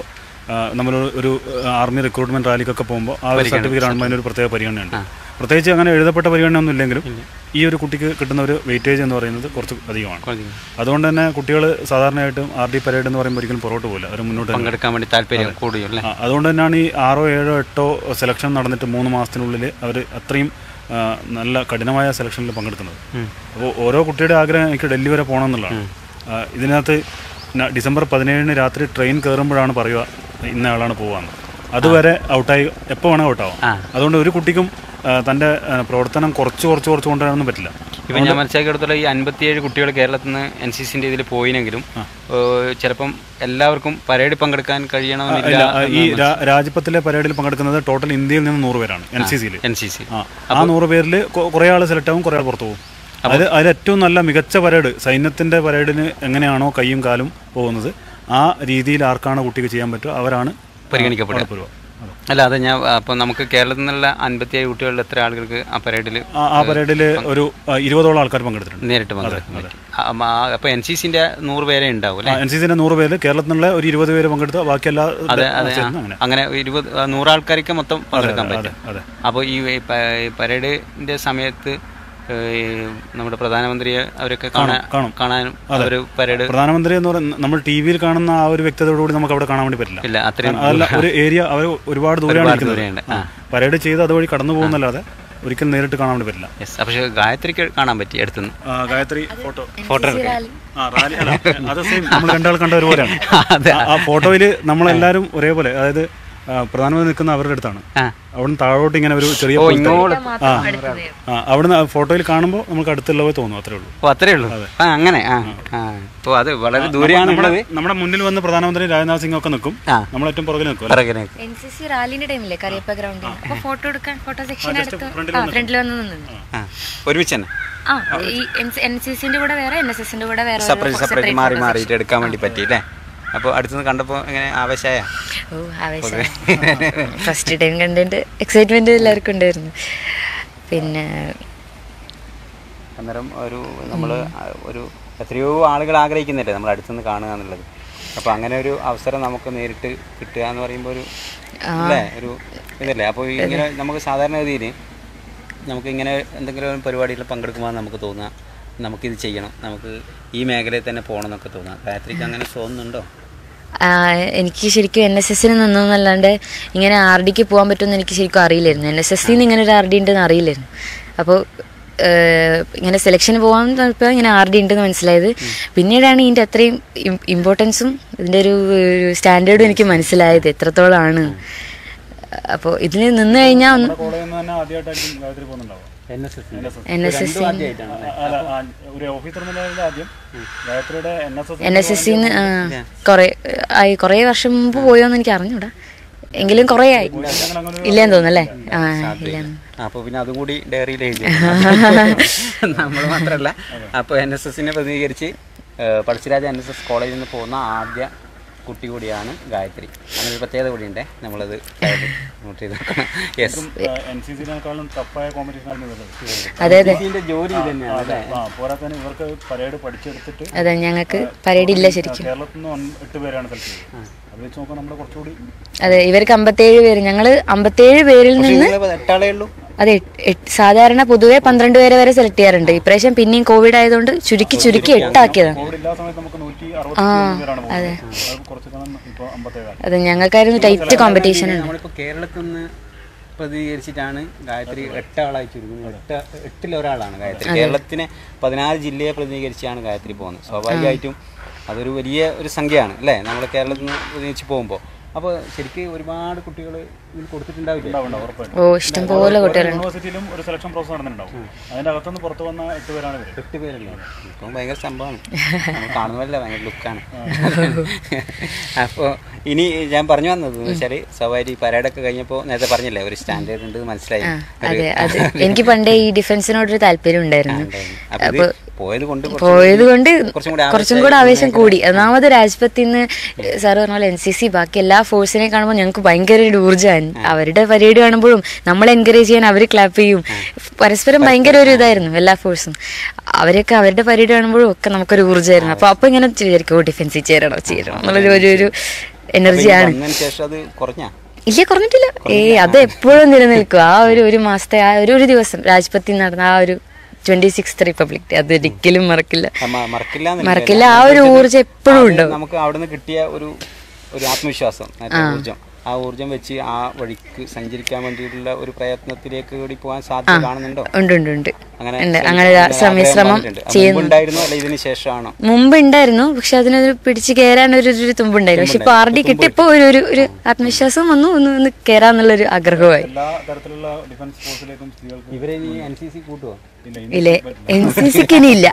നമ്മൾ ഒരു ആർമി റിക്രൂട്ട്മെന്റ് റാലിക്കൊക്കെ പോകുമ്പോൾ ആ ഒരു സർട്ടിഫിക്കറ്റ് കാണുമ്പോൾ അതിനൊരു പ്രത്യേക പരിഗണനയുണ്ട് പ്രത്യേകിച്ച് അങ്ങനെ എഴുതപ്പെട്ട പരിഗണനയൊന്നും ഇല്ലെങ്കിലും ഈ ഒരു കുട്ടിക്ക് കിട്ടുന്ന ഒരു വെയിറ്റേജ് എന്ന് പറയുന്നത് കുറച്ച് അധികമാണ് അതുകൊണ്ട് തന്നെ കുട്ടികൾ സാധാരണയായിട്ടും ആർ ഡി പരേഡ് എന്ന് പറയുമ്പോൾ ഒരിക്കലും പുറകോട്ട് പോകില്ല അവർ മുന്നോട്ട് തന്നെ
പങ്കെടുക്കാൻ വേണ്ടി താല്പര്യം കൂടും അല്ലേ
ആ, അതുകൊണ്ട് തന്നെയാണ് ഈ ആറോ ഏഴോ എട്ടോ സെലക്ഷൻ നടന്നിട്ട് മൂന്ന് മാസത്തിനുള്ളിൽ അവർ അത്രയും ആ, നല്ല കഠിനമായ സെലക്ഷനിൽ പങ്കെടുക്കുന്നത് അപ്പോൾ ഓരോ കുട്ടിയുടെ ആഗ്രഹം എനിക്ക് ഡൽഹി വരെ പോകണം എന്നുള്ളതാണ് ആ, ഇതിനകത്ത് ന- ഡിസംബർ പതിനേഴിന് രാത്രി ട്രെയിൻ കയറുമ്പോഴാണ് പറയുക ഇന്ന ആളാണ് പോവാന്ന് അതുവരെ ഔട്ടായി എപ്പോൾ വേണമെങ്കിൽ ഔട്ടാവാം
ആ.
അതുകൊണ്ട് ഒരു കുട്ടിക്കും ആ, തൻ്റെ ആ, പ്രവർത്തനം കുറച്ച് കുറച്ച് കുറച്ച് കൊണ്ടുവരാനൊന്നും പറ്റില്ല
ഇപ്പം ഞാൻ മനസ്സിലാക്കിയെടുത്തോളം ഈ അൻപത്തിയേഴ് കുട്ടികൾ കേരളത്തിൽ നിന്ന് എൻ സി സിൻ്റെ ഇതിൽ പോയിനെങ്കിലും ഏഹ്, ചിലപ്പം എല്ലാവർക്കും പരേഡിൽ പങ്കെടുക്കാൻ കഴിയണമെന്നില്ല
ഇല്ല, ആ, ഈ രാ- രാജ്പത്തിലെ പരേഡിൽ പങ്കെടുക്കുന്നത് ടോട്ടൽ ഇന്ത്യയിൽ നിന്ന് നൂറ് പേരാണ് എൻ സി സിയിൽ
എൻ സി സി
ആ ആ നൂറ് പേരിൽ കുറേ ആൾ സെലക്ട് ആവും കുറേ ആൾ പുറത്തു പോകും അത് അതിൽ ഏറ്റവും നല്ല മികച്ച പരേഡ് സൈന്യത്തിന്റെ പരേഡിന് എങ്ങനെയാണോ കൈയും കാലും പോകുന്നത് ആ രീതിയിൽ ആർക്കാണ് കുട്ടിക്ക് ചെയ്യാൻ പറ്റുക അവരാണ്
പരിഗണിക്കപ്പെടുക
അവിടെ പോരുക. അതെ.
അല്ല അത് ഞാൻ അപ്പോൾ നമുക്ക് കേരളത്തിൽ നിന്നുള്ള അൻപത്തിയേഴ് കുട്ടികളിൽ എത്ര ആളുകൾക്ക് ആ പരേഡിൽ
ആ ആ പരേഡിൽ ഒരു ആ, ഇരുപതോളം ആൾക്കാർ പങ്കെടുത്തിട്ടുണ്ട്
നേരിട്ട് പങ്കെടുക്കാൻ പറ്റും അപ്പോൾ എൻ സി സിൻ്റെ നൂറ് പേരെ ഉണ്ടാവും അല്ലേ
എൻ സി സിന്റെ നൂറ് പേര് കേരളത്തിൽ നിന്നുള്ള ഒരു ഇരുപത് പേര് പങ്കെടുത്ത ബാക്കി എല്ലാ
അതെ അതെ ആ.
ചേർന്ന് അങ്ങനെ
അങ്ങനെ ഇരുപത് ആ, നൂറ് ആൾക്കാർക്ക് മൊത്തം പങ്കെടുക്കാൻ
അതെ
പറ്റും
അതെ
അപ്പോൾ ഈ പ- ഈ പരേഡിന്റെ സമയത്ത് ഏഹ്, ഈ നമ്മുടെ പ്രധാനമന്ത്രിയെ അവരൊക്കെ കാണാൻ
കാണും.
കാണാനും അവർ പരേഡ്
പ്രധാനമന്ത്രി എന്ന് പറയുന്നത് നമ്മൾ ടി വിയിൽ കാണുന്ന ആ ഒരു വ്യക്തതയോടുകൂടി നമുക്ക് അവിടെ കാണാൻ വേണ്ടി പറ്റില്ല
ഇല്ല അത്രയും
കാരണം അതല്ല ഒരു ഏരിയ അവർ ഒരുപാട് ദൂരെയാണ്
ഒരുപാട്
നിൽക്കുന്നത്
ദൂരെയുണ്ട് ആ
പരേഡ് ചെയ്ത് അതുവഴി കടന്നു പോകുന്നല്ലാതെ ഒരിക്കലും നേരിട്ട് കാണാൻ വേണ്ടി പറ്റില്ല
യെസ് പക്ഷേ ഗായത്രിക്ക് കാണാൻ പറ്റി അടുത്തുനിന്ന്
ആ, ഗായത്രി ഫോട്ടോ
ഫോട്ടോ എടുക്കാൻ
ആ റാലി അല്ല അത് സെയിം നമ്മൾ രണ്ടാൾ കണ്ട ഒരുപോലെയാണ്
അതെ
ആ- ആ ഫോട്ടോയിൽ നമ്മളെല്ലാവരും ഒരേപോലെ അതായത് ആ, പ്രധാനമന്ത്രി നിൽക്കുന്ന അവരുടെ അടുത്താണ്
ആ
അവിടുന്ന് താഴോട്ട് ഇങ്ങനെ ഒരു ചെറിയ
ഓ
പോലത്തെ-
ഇങ്ങോട്ട്
ആ ആ അവിടുന്ന് ആ ഫോട്ടോയിൽ കാണുമ്പോൾ നമുക്ക് അടുത്തുള്ള പോലെ തോന്നും അത്രേ ഉള്ളൂ
ഓ അത്രേ ഉള്ളൂ ആ അങ്ങനെ ആ ആ അപ്പോൾ അത് വളരെ ദൂരെയാണ് ഉള്ളത്
നമ്മുടെ മുന്നിൽ വന്ന് പ്രധാനമന്ത്രി രാജ്നാഥ് സിംഗ് ഒക്കെ നിൽക്കും
ആ.
നമ്മൾ ഏറ്റവും പുറകിൽ നിൽക്കും അല്ലേ?
പിറകിനെ
എൻ സി സി റാലിന്റെ ടൈമില്ലേ കറിയപ്പ ഗ്രൗണ്ടിൽ അപ്പൊ ഫോട്ടോ എടുക്കാൻ ഫോട്ടോ സെക്ഷൻ എടുത്ത് ആ ഫ്രണ്ടിൽ വന്ന് നിന്ന്
ആ ഒരുമിച്ച് തന്നെ
ആ ഈ എൻ സി സിന്റെ കൂടെ വേറെ എൻ എസ് എസിന്റെ കൂടെ വേറെ
സെപ്പറേറ്റ് സെപ്പറേറ്റ് മാറി മാറിയിട്ട് എടുക്കാൻ വേണ്ടി പറ്റി അല്ലേ അപ്പോൾ അടുത്തുനിന്ന് കണ്ടപ്പോൾ എങ്ങനെ ആവേശമായ
ഓ ആവേശം ഫസ്റ്റ് ടൈം കണ്ടിട്ട് എക്സൈറ്റ്മെന്റ് എല്ലാവർക്കും ഉണ്ടായിരുന്നു പിന്നെ
അന്നേരം ഒരു നമ്മൾ ഒരു എത്രയോ ആളുകൾ ആഗ്രഹിക്കുന്നില്ലേ നമ്മൾ അടുത്തുനിന്ന് കാണുക എന്നുള്ളത് അപ്പോൾ അങ്ങനെ ഒരു അവസരം നമുക്ക് നേരിട്ട് കിട്ടുക എന്ന് പറയുമ്പോൾ ഒരു അല്ലേ ഒരു ഇതല്ലേ അപ്പോൾ ഇങ്ങനെ നമുക്ക് സാധാരണഗതിയിൽ നമുക്ക് ഇങ്ങനെ എന്തെങ്കിലും ഒരു പരിപാടിയിൽ പങ്കെടുക്കുമ്പോൾ നമുക്ക് തോന്നുക നമുക്കിത് ചെയ്യണം നമുക്ക് ഈ മേഖലയിൽ തന്നെ പോകണം എന്നൊക്കെ തോന്നുക ഗായത്രിക്ക് അങ്ങനെ തോന്നുന്നുണ്ടോ
ആ, എനിക്ക് ശരിക്കും എൻ എസ് എസിന് നിന്നല്ലാണ്ട് ഇങ്ങനെ ആർ ഡിക്ക് പോകാൻ പറ്റുമെന്ന് എനിക്ക് ശരിക്കും അറിയില്ലായിരുന്നു എൻ എസ് എസ് ഇങ്ങനെ ഒരു ആർ ഡി ഉണ്ടെന്ന് അറിയില്ലായിരുന്നു അപ്പോൾ ഇങ്ങനെ സെലക്ഷന് പോകാൻ ഇപ്പോൾ ഇങ്ങനെ ആർ ഡി ഉണ്ടെന്ന് മനസ്സിലായത് പിന്നീടാണ് ഇതിൻ്റെ അത്രയും ഇമ്പോർട്ടൻസും ഇതിൻ്റെ ഒരു സ്റ്റാൻഡേർഡും എനിക്ക് മനസ്സിലായത് എത്രത്തോളമാണ് അപ്പോൾ ഇതിൽ നിന്ന് കഴിഞ്ഞാൽ ഒന്ന്
നമ്മുടെ കോളേജിൽ നിന്ന് തന്നെ ആദ്യമായിട്ടായിരിക്കും ഗായത്രി പോകുന്നുണ്ടാവുക
N S S
N S S
അല്ല, ആ, ഒരു ഓഫീസർ നിലയിൽ ആദ്യം ഗായത്രിയുടെ N S S
N S S സിന്ന് കുറേ ആയി കുറേ വർഷം മുമ്പ് പോയോന്ന് എനിക്ക് അറിഞ്ഞൂടാ എങ്കിലും കുറേ ആയി ഇല്ലെന്ന് തോന്നുന്നല്ലേ ആ ഇല്ലെന്ന്
അപ്പോൾ പിന്നെ അതും കൂടി ഡയറിയിൽ എഴുതി നമ്മൾ മാത്രമല്ല അപ്പോൾ എൻ എസ് എസിനെ പ്രതിനിധീകരിച്ച് ഏഹ്, പഴശ്ശിരാജ എൻ എസ് എസ് കോളേജിൽ നിന്ന് പോകുന്ന ആദ്യ കുട്ടി കൂടിയാണ് ഗായത്രി അങ്ങനെ ഒരു പ്രത്യേകത കൂടിയുണ്ട് നമ്മളത് നോട്ട് ചെയ്ത് നോക്കണം യെസ്
എൻ സി സിനേക്കാളും ടഫായ കോമ്പറ്റീഷൻ ആയിരുന്നു വരുന്നത്
അതെ അതെ
ഇതിൻ്റെ ജോലി ഇത് തന്നെയാണ് അല്ലേ
ആ പോരാത്തതിന് ഇവർക്ക് പരേഡ് പഠിച്ചെടുത്തിട്ട്
അതെ ഞങ്ങൾക്ക് പരേഡ് ഇല്ല ശരിക്കും
കേരളത്തിൽ നിന്ന് ഒൻ- എട്ട് പേരാണ് സെലക്ട് ചെയ്തത് അത് വെച്ച് നോക്കുമ്പോൾ നമ്മൾ കുറച്ചുകൂടി
അതെ ഇവർക്ക് അമ്പത്തേഴ് പേര് ഞങ്ങള് അമ്പത്തേഴ് പേരിൽ നിന്ന്
നിങ്ങൾ എട്ടാളേ ഉള്ളൂ
അതെ എട്ട്- എട്ട്- സാധാരണ പൊതുവെ പന്ത്രണ്ട് പേരെ വരെ സെലക്ട് ചെയ്യാറുണ്ട് ഇപ്രാവശ്യം പിന്നെയും കോവിഡ് ആയതുകൊണ്ട് ചുരുക്കി ചുരുക്കി എട്ടാക്കിയതാണ്
കോവിഡ് ഇല്ലാത്ത സമയത്ത് നമുക്ക് നൂറ്റി അറുപത്തി പേരാണ് പോകുന്നത് അത് കുറച്ച് കാലം ഇപ്പോൾ അമ്പത്തേഴാണ്
അതെ ഞങ്ങൾക്കായിരുന്നു ടൈറ്റ് കോമ്പറ്റീഷൻ ഉണ്ട്
നമ്മളിപ്പോൾ കേരളത്തിൽ നിന്ന് പ്രതികരിച്ചിട്ടാണ് ഗായത്രി എട്ട് ആളായി ചുരുങ്ങുന്നത് എട്ട് എട്ടിൽ ഒരാളാണ് ഗായത്രി കേരളത്തിനെ പതിനാറ് ജില്ലയെ പ്രതിനിധീകരിച്ചാണ് ഗായത്രി പോകുന്നത് സ്വാഭാവികമായിട്ടും അതൊരു വലിയ ഒരു സംഖ്യയാണ് അല്ലേ നമ്മൾ കേരളത്തിൽ നിന്ന് പ്രതിനിധിച്ച് പോകുമ്പോൾ അപ്പോൾ ശരിക്കും ഒരുപാട് കുട്ടികൾ ഇതിൽ കൊടുത്തിട്ടുണ്ടാവില്ലേ
ഉറപ്പായിട്ടും
ഓ ഇഷ്ടം പോലെ കുട്ടികളുണ്ട്
യൂണിവേഴ്സിറ്റിയിലും ഒരു സെലക്ഷൻ പ്രോസസ് നടന്നിട്ടുണ്ടാവും അതിന്റെ അകത്തുനിന്ന് പുറത്ത് വന്ന എട്ട് പേരാണ് ഇവര്
എട്ട് പേരല്ലേ ഇപ്പം ഭയങ്കര സംഭവമാണ് നമ്മൾ കാണുന്നതല്ല ഭയങ്കര ലുക്കാണ് അപ്പോൾ ഇനി ഞാൻ പറഞ്ഞു വന്നത് എന്ന് വെച്ചാൽ സവാരി പരേഡൊക്കെ കഴിഞ്ഞപ്പോൾ നേരത്തെ പറഞ്ഞില്ലേ ഒരു സ്റ്റാൻഡേർഡ് ഉണ്ട് എന്ന് മനസ്സിലായി
അതെ അത് എനിക്ക് പണ്ടേ ഈ ഡിഫൻസിനോടൊരു താല്പര്യം ഉണ്ടായിരുന്നു
അപ്പോൾ ഇത് പോയത് കൊണ്ട് കുറച്ചും
പോയത് കൊണ്ട്
കുറച്ചും കൂടി
കുറച്ചും കൂടെ ആവേശം കൂടി ഒന്നാമത് രാജ്പത്തിൽ നിന്ന് സാറ് പറഞ്ഞ പോലെ എൻ സി സി ബാക്കി എല്ലാ ഫോഴ്സിനെ കാണുമ്പോൾ ഞങ്ങൾക്ക് ഭയങ്കര ഒരു ഊർജ്ജമാണ് അവരുടെ പരേഡ് കാണുമ്പോഴും നമ്മളെ എൻകറേജ് ചെയ്യാൻ അവർ ക്ലാപ്പ് ചെയ്യും പരസ്പരം ഭയങ്കര ഒരു ഇതായിരുന്നു എല്ലാ ഫോഴ്സും അവരൊക്കെ അവരുടെ പരേഡ് കാണുമ്പോഴും ഒക്കെ നമുക്കൊരു ഊർജ്ജമായിരുന്നു അപ്പൊ അപ്പൊ ഇങ്ങനെ വിചാരിക്കും ഓ ഡിഫൻസിൽ ചേരണോ ചേരണോ എന്നുള്ളൊരു ഒരു ഒരു എനർജിയാണ്
വന്നതിന് ശേഷം അത് കുറഞ്ഞാ
ഇല്ല കുറഞ്ഞിട്ടില്ല ഏയ് അത് എപ്പോഴും നിലനിൽക്കും ആ ഒരു ഒരു മാസത്തെ ആ ഒരു ഒരു ദിവസം രാജ്പത്തിൽ നടന്ന ആ ഒരു ട്വന്റി സിക്സ് റിപ്പബ്ലിക് ഡേ അത് ഒരിക്കലും മറക്കില്ല
ആ, മ- മറക്കില്ല എന്നല്ല.
മറക്കില്ല ആ
ഞാൻ
ഒരു
ഉദ്ദേശിച്ചത്
ഊർജ്ജം എപ്പോഴും
അത്
ഉണ്ടാവും
നമുക്ക് അവിടുന്ന് കിട്ടിയ ഒരു ഒരു ആത്മവിശ്വാസം മറ്റേ ഊർജ്ജം ആ ഊർജ്ജം വെച്ച് ആ വഴിക്ക് സഞ്ചരിക്കാൻ വേണ്ടിയിട്ടുള്ള ഒരു പ്രയത്നത്തിലേക്ക് കൂടി പോകാൻ സാധ്യത കാണുന്നുണ്ടോ
ഉണ്ട് ഉണ്ട് ഉണ്ട്
അങ്ങനെ
ഉണ്ട്
ശ്രമി-
അങ്ങനെ ഒരു
അങ്ങനെ
ശ്രമ-
ആഗ്രഹം
ശ്രമം
വന്നിട്ടുണ്ട്. ആ,
ചെയ്യുന്നു
മുമ്പുണ്ടായിരുന്നോ അല്ല ഇതിന് ശേഷമാണോ
മുമ്പ് ഉണ്ടായിരുന്നു പക്ഷെ അതിനൊരു പിടിച്ച് കയറാൻ ഒരു ഒരു തുമ്പുണ്ടായിരുന്നു പക്ഷെ ഇപ്പൊ ആർ ഡി കിട്ടിയപ്പോ ഒരു ഒരു ഒരു ആത്മവിശ്വാസം വന്നു ഒന്ന് ഒന്ന് കയറാന്നുള്ളൊരു ആഗ്രഹമായി
എല്ലാ തരത്തിലുള്ള ഡിഫൻസ് ഫോഴ്സിലേക്കും സ്ത്രീകൾക്ക്
ഇവരെ ഇനി എൻ സി സി കൂട്ടുവോ
ഇല്ലേ എൻ സി സിക്ക് ഇനി ഇല്ല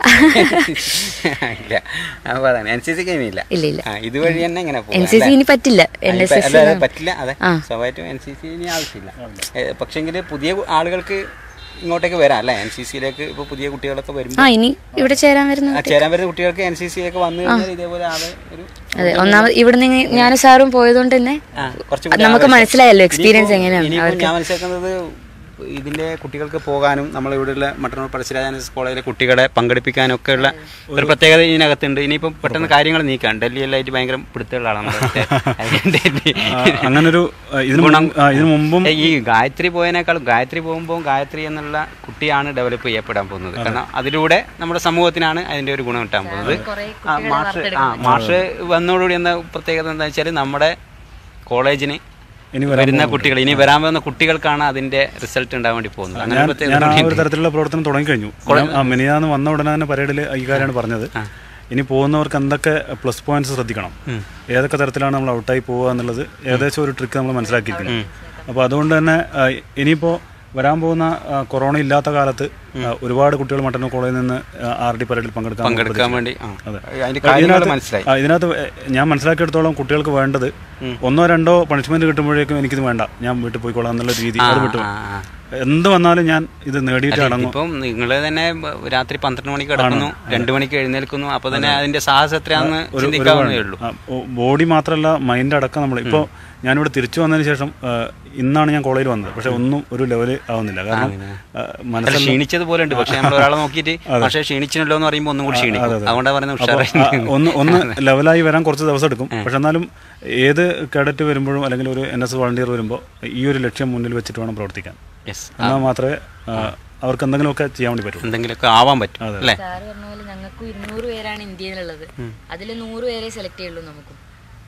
ഇല്ല അപ്പോൾ അതാണ് എൻ സി സിക്ക് ഇനി ഇല്ല
ഇല്ല ഇല്ല
ആ, ഇതുവഴി തന്നെ ഇങ്ങനെ
എൻ സി സി ഇനി പറ്റില്ല എൻ എസ് എസ്
അല്ല, അല്ല, പറ്റില്ല അതെ
ആ.
സ്വാഭാവികമായിട്ടും എൻ സി സി ഇനി ആവശ്യമില്ല ഏ, പക്ഷെങ്കിൽ പുതിയ ആളുകൾക്ക് ഇങ്ങോട്ടേക്ക് വരാം അല്ലേ എൻ സി സിയിലേക്ക് ഇപ്പോൾ പുതിയ കുട്ടികളൊക്കെ വരുമ്പോൾ
ആ ഇനി ഇവിടെ ചേരാൻ വരുന്നു
ആ, ചേരാൻ വരുന്ന കുട്ടികൾക്ക് എൻ സി സിയിലേക്ക് വന്നു കഴിഞ്ഞാൽ ഇതേപോലെ ആകെ ഒരു
അതെ ഒന്നാമത് ഇവിടുന്ന് ഞാനും സാറും പോയതുകൊണ്ട് തന്നെ
ആ, കുറച്ചും കൂടി
നമുക്ക്
ആവേശം.
മനസ്സിലായല്ലോ എക്സ്പീരിയൻസ്
ഇനിയിപ്പോ-
എങ്ങനെയാണ്
ഇനിയിപ്പോ ഞാൻ മനസ്സിലാക്കുന്നത് ഇതിന്റെ കുട്ടികൾക്ക് പോകാനും നമ്മളിവിടെയുള്ള മട്ടന്നൂർ പരശുരാജാനസ് കോളേജിലെ കുട്ടികളെ പങ്കെടുപ്പിക്കാനും ഒക്കെ ഉള്ള ഒരു പ്രത്യേകത ഇതിനകത്തുണ്ട് ഇനിയിപ്പം പെട്ടെന്ന് കാര്യങ്ങൾ നീക്കാം ഡൽഹിയിലായിട്ട് ഭയങ്കര പിടുത്തമുള്ള ആളാണ് നമ്മുടെ അടുത്ത്.
ആ, അങ്ങനൊരു ആ, ഇതിനു
ഗുണം
മുമ്പ്- ആ, ഇതിനു മുമ്പും
ഏ, ഈ ഗായത്രി പോയതിനേക്കാളും ഗായത്രി പോകുമ്പോൾ ഗായത്രി എന്നുള്ള കുട്ടിയാണ് ഡെവലപ്പ് ചെയ്യപ്പെടാൻ പോകുന്നത് കാരണം അതിലൂടെ നമ്മുടെ സമൂഹത്തിനാണ് അതിന്റെ ഒരു ഗുണം കിട്ടാൻ പോകുന്നത് ആ, മാഷ് ആ മാഷ് വന്നതോടുകൂടി എന്താ പ്രത്യേകത എന്താ വെച്ചാൽ നമ്മുടെ കോളേജിന്
ഇനി
വരുന്ന കുട്ടികൾ ഇനി വരാൻ പോകുന്ന കുട്ടികൾക്കാണ് അതിന്റെ റിസൾട്ട് ഉണ്ടാവാൻ വേണ്ടി പോകുന്നത് അങ്ങനെ ഒരു പ്രത്യേകത
ഞാൻ ആ
കൂടിയുണ്ട്.
ഒരു തരത്തിലുള്ള പ്രവർത്തനം തുടങ്ങിക്കഴിഞ്ഞു ഞാൻ, ആ, മിനിയാന്ന് വന്ന ഉടനെ തന്നെ പരേഡിൽ ഈ കാര്യമാണ് പറഞ്ഞത് ഇനി പോകുന്നവർക്ക് എന്തൊക്കെ പ്ലസ് പോയിന്റ്സ് ശ്രദ്ധിക്കണം ഏതൊക്കെ തരത്തിലാണ് നമ്മൾ ഔട്ടായി പോവുക എന്നുള്ളത് ഏകദേശം ഒരു ട്രിക്ക് നമ്മൾ മനസ്സിലാക്കിയിരിക്കണം അപ്പോൾ അതുകൊണ്ട് തന്നെ ആ, ഇനിയിപ്പോൾ വരാൻ പോകുന്ന ആ, കൊറോണ ഇല്ലാത്ത കാലത്ത് ആ, ഒരുപാട് കുട്ടികൾ മട്ടന്നൂർ കോളേജിൽ നിന്ന് ആർ ഡി പരേഡിൽ പങ്കെടുക്കാൻ
പങ്കെടുക്കാൻ വേണ്ടി ആ.
അതെ.
അതിന്റെ
അപ്പോൾ
കാര്യങ്ങൾ
ഇതിനകത്ത്
മനസ്സിലായി
ആ, ഇതിനകത്ത് എ- ഞാൻ മനസ്സിലാക്കിയെടുത്തോളം കുട്ടികൾക്ക് വേണ്ടത് ഒന്നോ രണ്ടോ പണിഷ്മെന്റ് കിട്ടുമ്പോഴേക്കും എനിക്കിത് വേണ്ട ഞാൻ വീട്ടിൽ പോയിക്കോളാം എന്നുള്ള രീതി അത് വിട്ടു
ആ, ആ.
എന്ത് വന്നാലും ഞാൻ ഇത് നേടിയിട്ട് അടങ്ങും
ഇപ്പം നിങ്ങൾ തന്നെ ബ- രാത്രി പന്ത്രണ്ട് മണിക്ക് കിടക്കുന്നു രണ്ടു മണിക്ക് എഴുന്നേൽക്കുന്നു അപ്പൊ തന്നെ അതിന്റെ സാഹസം എത്രയാണെന്ന് ചിന്തിക്കാവുന്നേ ഉള്ളൂ
ബോഡി മാത്രമല്ല മൈൻഡ് അടക്കം നമ്മൾ ഇപ്പോൾ ഞാനിവിടെ തിരിച്ചു വന്നതിന് ശേഷം ആ, ഇന്നാണ് ഞാൻ കോളേജിൽ വന്നത് പക്ഷെ ഒന്നും ഒരു ലെവല് ആവുന്നില്ല കാരണം ആ,
അല്ല
മനസ്സിൽ
ക്ഷീണിച്ചത് പോലെ ഉണ്ട് പക്ഷെ നമ്മൾ ഒരാളെ നോക്കിയിട്ട് പക്ഷേ ക്ഷീണിച്ചല്ലോ എന്ന് പറയുമ്പോൾ ഒന്നും കൂടി ക്ഷീണിക്കും അതുകൊണ്ടാണ് പറയുന്നത്
അപ്പോൾ
ഉഷാറായി
ഒന്ന് ഒന്ന് ലെവലായി വരാൻ കുറച്ച് ദിവസം എടുക്കും പക്ഷെ എന്നാലും ഏത് കേഡറ്റ് വരുമ്പോഴും അല്ലെങ്കിൽ ഒരു എൻ എസ് വളണ്ടിയർ വരുമ്പോൾ ഈ ഒരു ലക്ഷ്യം മുന്നിൽ വെച്ചിട്ട് വേണം പ്രവർത്തിക്കാൻ
യെസ്
എന്നാൽ മാത്രമേ ആ, അവർക്ക് എന്തെങ്കിലുമൊക്കെ ചെയ്യാൻ വേണ്ടി പറ്റൂ
എന്തെങ്കിലുമൊക്കെ ആവാൻ പറ്റും അല്ലേ
സാറ് പറഞ്ഞ പോലെ ഞങ്ങൾക്ക് ഇരുന്നൂറ് പേരാണ് ഇന്ത്യയിലുള്ളത് അതിൽ നൂറ് പേരെ സെലക്ട് ചെയ്യുള്ളൂ നമുക്കും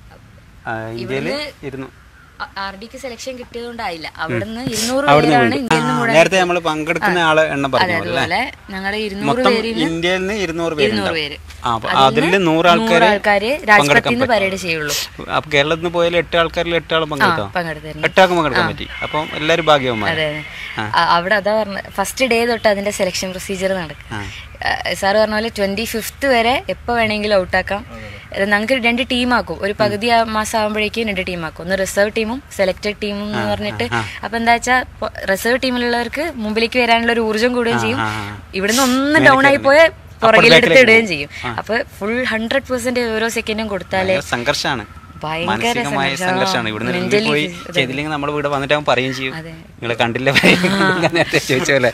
ആ, ഇന്ത്യയിൽ ഇരുന്നു
ആർ ഡിക്ക് സെലക്ഷൻ കിട്ടിയതുകൊണ്ടായില്ല അവിടുന്ന് ഇരുന്നൂറ്
അവിടുന്ന്
പേരാണ്
വീണ്ടും.
ഇന്ത്യയിൽ
ആ,
നിന്ന്
നേരത്തെ നമ്മൾ പങ്കെടുക്കുന്ന ആളെ എണ്ണം
അതെ
പറഞ്ഞു അല്ലേ
അതുപോലെ ഞങ്ങളുടെ ഇരുന്നൂറ്
മൊത്തം
പേരിൽ
ഇന്ത്യയിൽ നിന്ന് ഇരുന്നൂറ് പേര്
ഇരുന്നൂറ് പേര്
ആ അപ്പൊ അതിൽ നൂറ് ആൾക്കാർ
ആൾക്കാര് രാജ്പത്തിൽ നിന്ന് പരേഡ് ചെയ്യുള്ളൂ
അപ്പൊ കേരളത്തിൽ നിന്ന് പോയാൽ എട്ട് ആൾക്കാരിൽ എട്ട് ആളും പങ്കെടുത്തോ
പങ്കെടുത്തിരുന്നു
എട്ടാൾക്ക് പങ്കെടുക്കാൻ പറ്റി അപ്പം എല്ലാവരും ഭാഗ്യവന്മാർ
അതെ അതെ ആ, അവിടെ അതാ പറഞ്ഞ ഫസ്റ്റ് ഡേ തൊട്ട് അതിന്റെ സെലക്ഷൻ പ്രൊസീജിയർ നടക്കും സാറ് പറഞ്ഞ പോലെ ട്വന്റി ഫിഫ്ത്ത് വരെ എപ്പോൾ വേണമെങ്കിലും ഔട്ടാക്കാം ഞങ്ങൾക്ക് രണ്ട് ടീമാക്കും ഒരു പകുതി ആ മാസം ആകുമ്പോഴേക്കും രണ്ട് ടീമാക്കും ഒന്ന് റിസർവ് ടീമും സെലക്ടഡ് ടീമും എന്ന് പറഞ്ഞിട്ട് അപ്പൊ എന്താ വെച്ചാൽ റിസർവ് ടീമിലുള്ളവർക്ക് മുമ്പിലേക്ക് വരാനുള്ള ഒരു ഊർജ്ജം കൂടുകയും ചെയ്യും ഇവിടുന്ന് ഒന്ന് ഡൗൺ ആയി പോയ പുറകിലെടുത്ത് ഇടുകയും ചെയ്യും അപ്പൊ ഫുൾ ഹൺഡ്രഡ് പെർസെന്റ് ഓരോ സെക്കൻഡും കൊടുത്താലേ
സംഘർഷമാണ്
ഭയങ്കര
മാനസികമായ
സംഘർഷം.
സംഘർഷമാണ് ഇവിടുന്ന് ഡൽഹിയിൽ
Mentally
പോയി
phys-
ചെയ്തില്ലെങ്കിൽ നമ്മൾ ഇവിടെ വന്നിട്ട് അവൻ പറയുകയും ചെയ്യും
അതെ.
നിങ്ങളെ കണ്ടില്ല ഞാൻ നേരത്തെ ചോദിച്ച പോലെ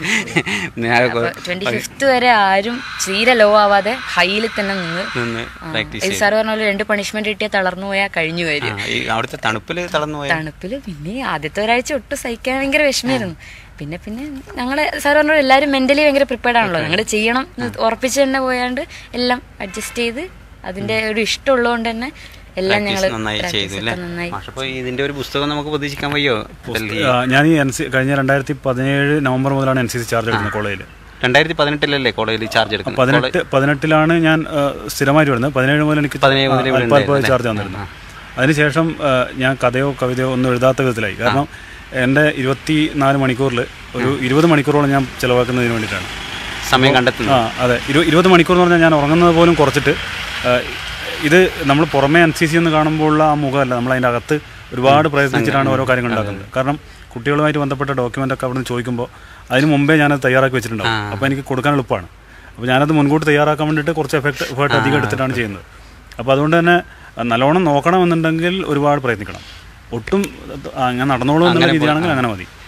ഞാൻ
ട്വന്റി ഫിഫ്ത്ത് വരെ ആരും തീരെ ലോ ആവാതെ ഹൈയിൽ തന്നെ നിന്ന്
നിന്ന് പ്രാക്ടീസ്
ഇത് സാർ പറഞ്ഞ പോലെ രണ്ട് പണിഷ്മെന്റ് കിട്ടിയാൽ തളർന്നു പോയാൽ കഴിഞ്ഞു വരും
ഈ അവിടുത്തെ തണുപ്പിൽ തളർന്നു പോയ
തണുപ്പില് പിന്നെ ആദ്യത്തെ ഒരാഴ്ച ഒട്ടും സഹിക്കാൻ ഭയങ്കര വിഷമായിരുന്നു പിന്നെ പിന്നെ ഞങ്ങളെ സാർ പറഞ്ഞ പോലെ എല്ലാവരും മെന്റലി ഭയങ്കര പ്രിപ്പയർഡ് ആണല്ലോ ഞങ്ങൾ ചെയ്യണം എന്ന് ഉറപ്പിച്ച് തന്നെ പോയാണ്ട് എല്ലാം അഡ്ജസ്റ്റ് ചെയ്ത് അതിന്റെ ഒരു ഇഷ്ടമുള്ളതുകൊണ്ട് തന്നെ എല്ലാം ഞങ്ങൾ
പ്രാക്ടീസ് നന്നായി ചെയ്തു അല്ലേ
നന്നായി
പക്ഷെ ഇതിന്റെ ഒരു പുസ്തകം നമുക്ക് പ്രതീക്ഷിക്കാൻ വയ്യോ ഡൽഹി
ആ, ഞാൻ ഈ എൻ സി കഴിഞ്ഞ രണ്ടായിരത്തി പതിനേഴ് നവംബർ മുതലാണ് എൻ സി സി ചാർജ് എടുക്കുന്നത് കോളേജിൽ
രണ്ടായിരത്തി പതിനെട്ടിലല്ലേ കോളേജിൽ ചാർജ് എടുക്കുന്നത്
പതിനെട്ട് പതിനെട്ടിലാണ് ഞാൻ ആ, സ്ഥിരമായിട്ട് വരുന്നത് പതിനേഴ് മുതൽ എനിക്ക്
പതിനേഴ് മുതൽ ഇവിടെ
അല്പാൽപ്പം ചാർജ് തന്നിരുന്നു അതിനുശേഷം ആ, ഞാൻ കഥയോ കവിതയോ ഒന്നും എഴുതാത്ത വിധത്തിലായി കാരണം എൻ്റെ ഇരുപത്തി നാല് മണിക്കൂറിൽ ഒരു ഇരുപത് മണിക്കൂറോളം ഞാൻ ചിലവാക്കുന്നതിന് വേണ്ടിയിട്ടാണ്
സമയം കണ്ടെത്തുന്നു
ആ അതെ ഇരു ഇരുപത് മണിക്കൂർ എന്ന് പറഞ്ഞാൽ ഞാൻ ഉറങ്ങുന്നത് പോലും കുറച്ചിട്ട് ആ, ഇത് നമ്മൾ പുറമേ എൻ സി സി എന്ന് കാണുമ്പോഴുള്ള ആ മുഖമല്ല നമ്മൾ അതിൻ്റെ അകത്ത് ഒരുപാട് പ്രയത്നിച്ചിട്ടാണ് ഓരോ കാര്യങ്ങൾ ഉണ്ടാക്കുന്നത് കാരണം കുട്ടികളുമായിട്ട് ബന്ധപ്പെട്ട ഡോക്യുമെൻ്റ് ഒക്കെ അവിടെ നിന്ന് ചോദിക്കുമ്പോൾ അതിന് മുമ്പേ ഞാനത് തയ്യാറാക്കി വെച്ചിട്ടുണ്ടാവും അപ്പോൾ എനിക്ക് കൊടുക്കാൻ എളുപ്പമാണ് അപ്പോൾ ഞാനത് മുൻകൂട്ടി തയ്യാറാക്കാൻ വേണ്ടിയിട്ട് കുറച്ച് എഫക്ട് എഫേർട്ട് അധികം എടുത്തിട്ടാണ് ചെയ്യുന്നത് അപ്പോൾ അതുകൊണ്ട് തന്നെ നല്ലോണം നോക്കണമെന്നുണ്ടെങ്കിൽ ഒരുപാട് പ്രയത്നിക്കണം ഒട്ടും ആ, ഞാൻ നടന്നോളൂ എന്നുള്ള രീതിയാണെങ്കിൽ അങ്ങനെ മതി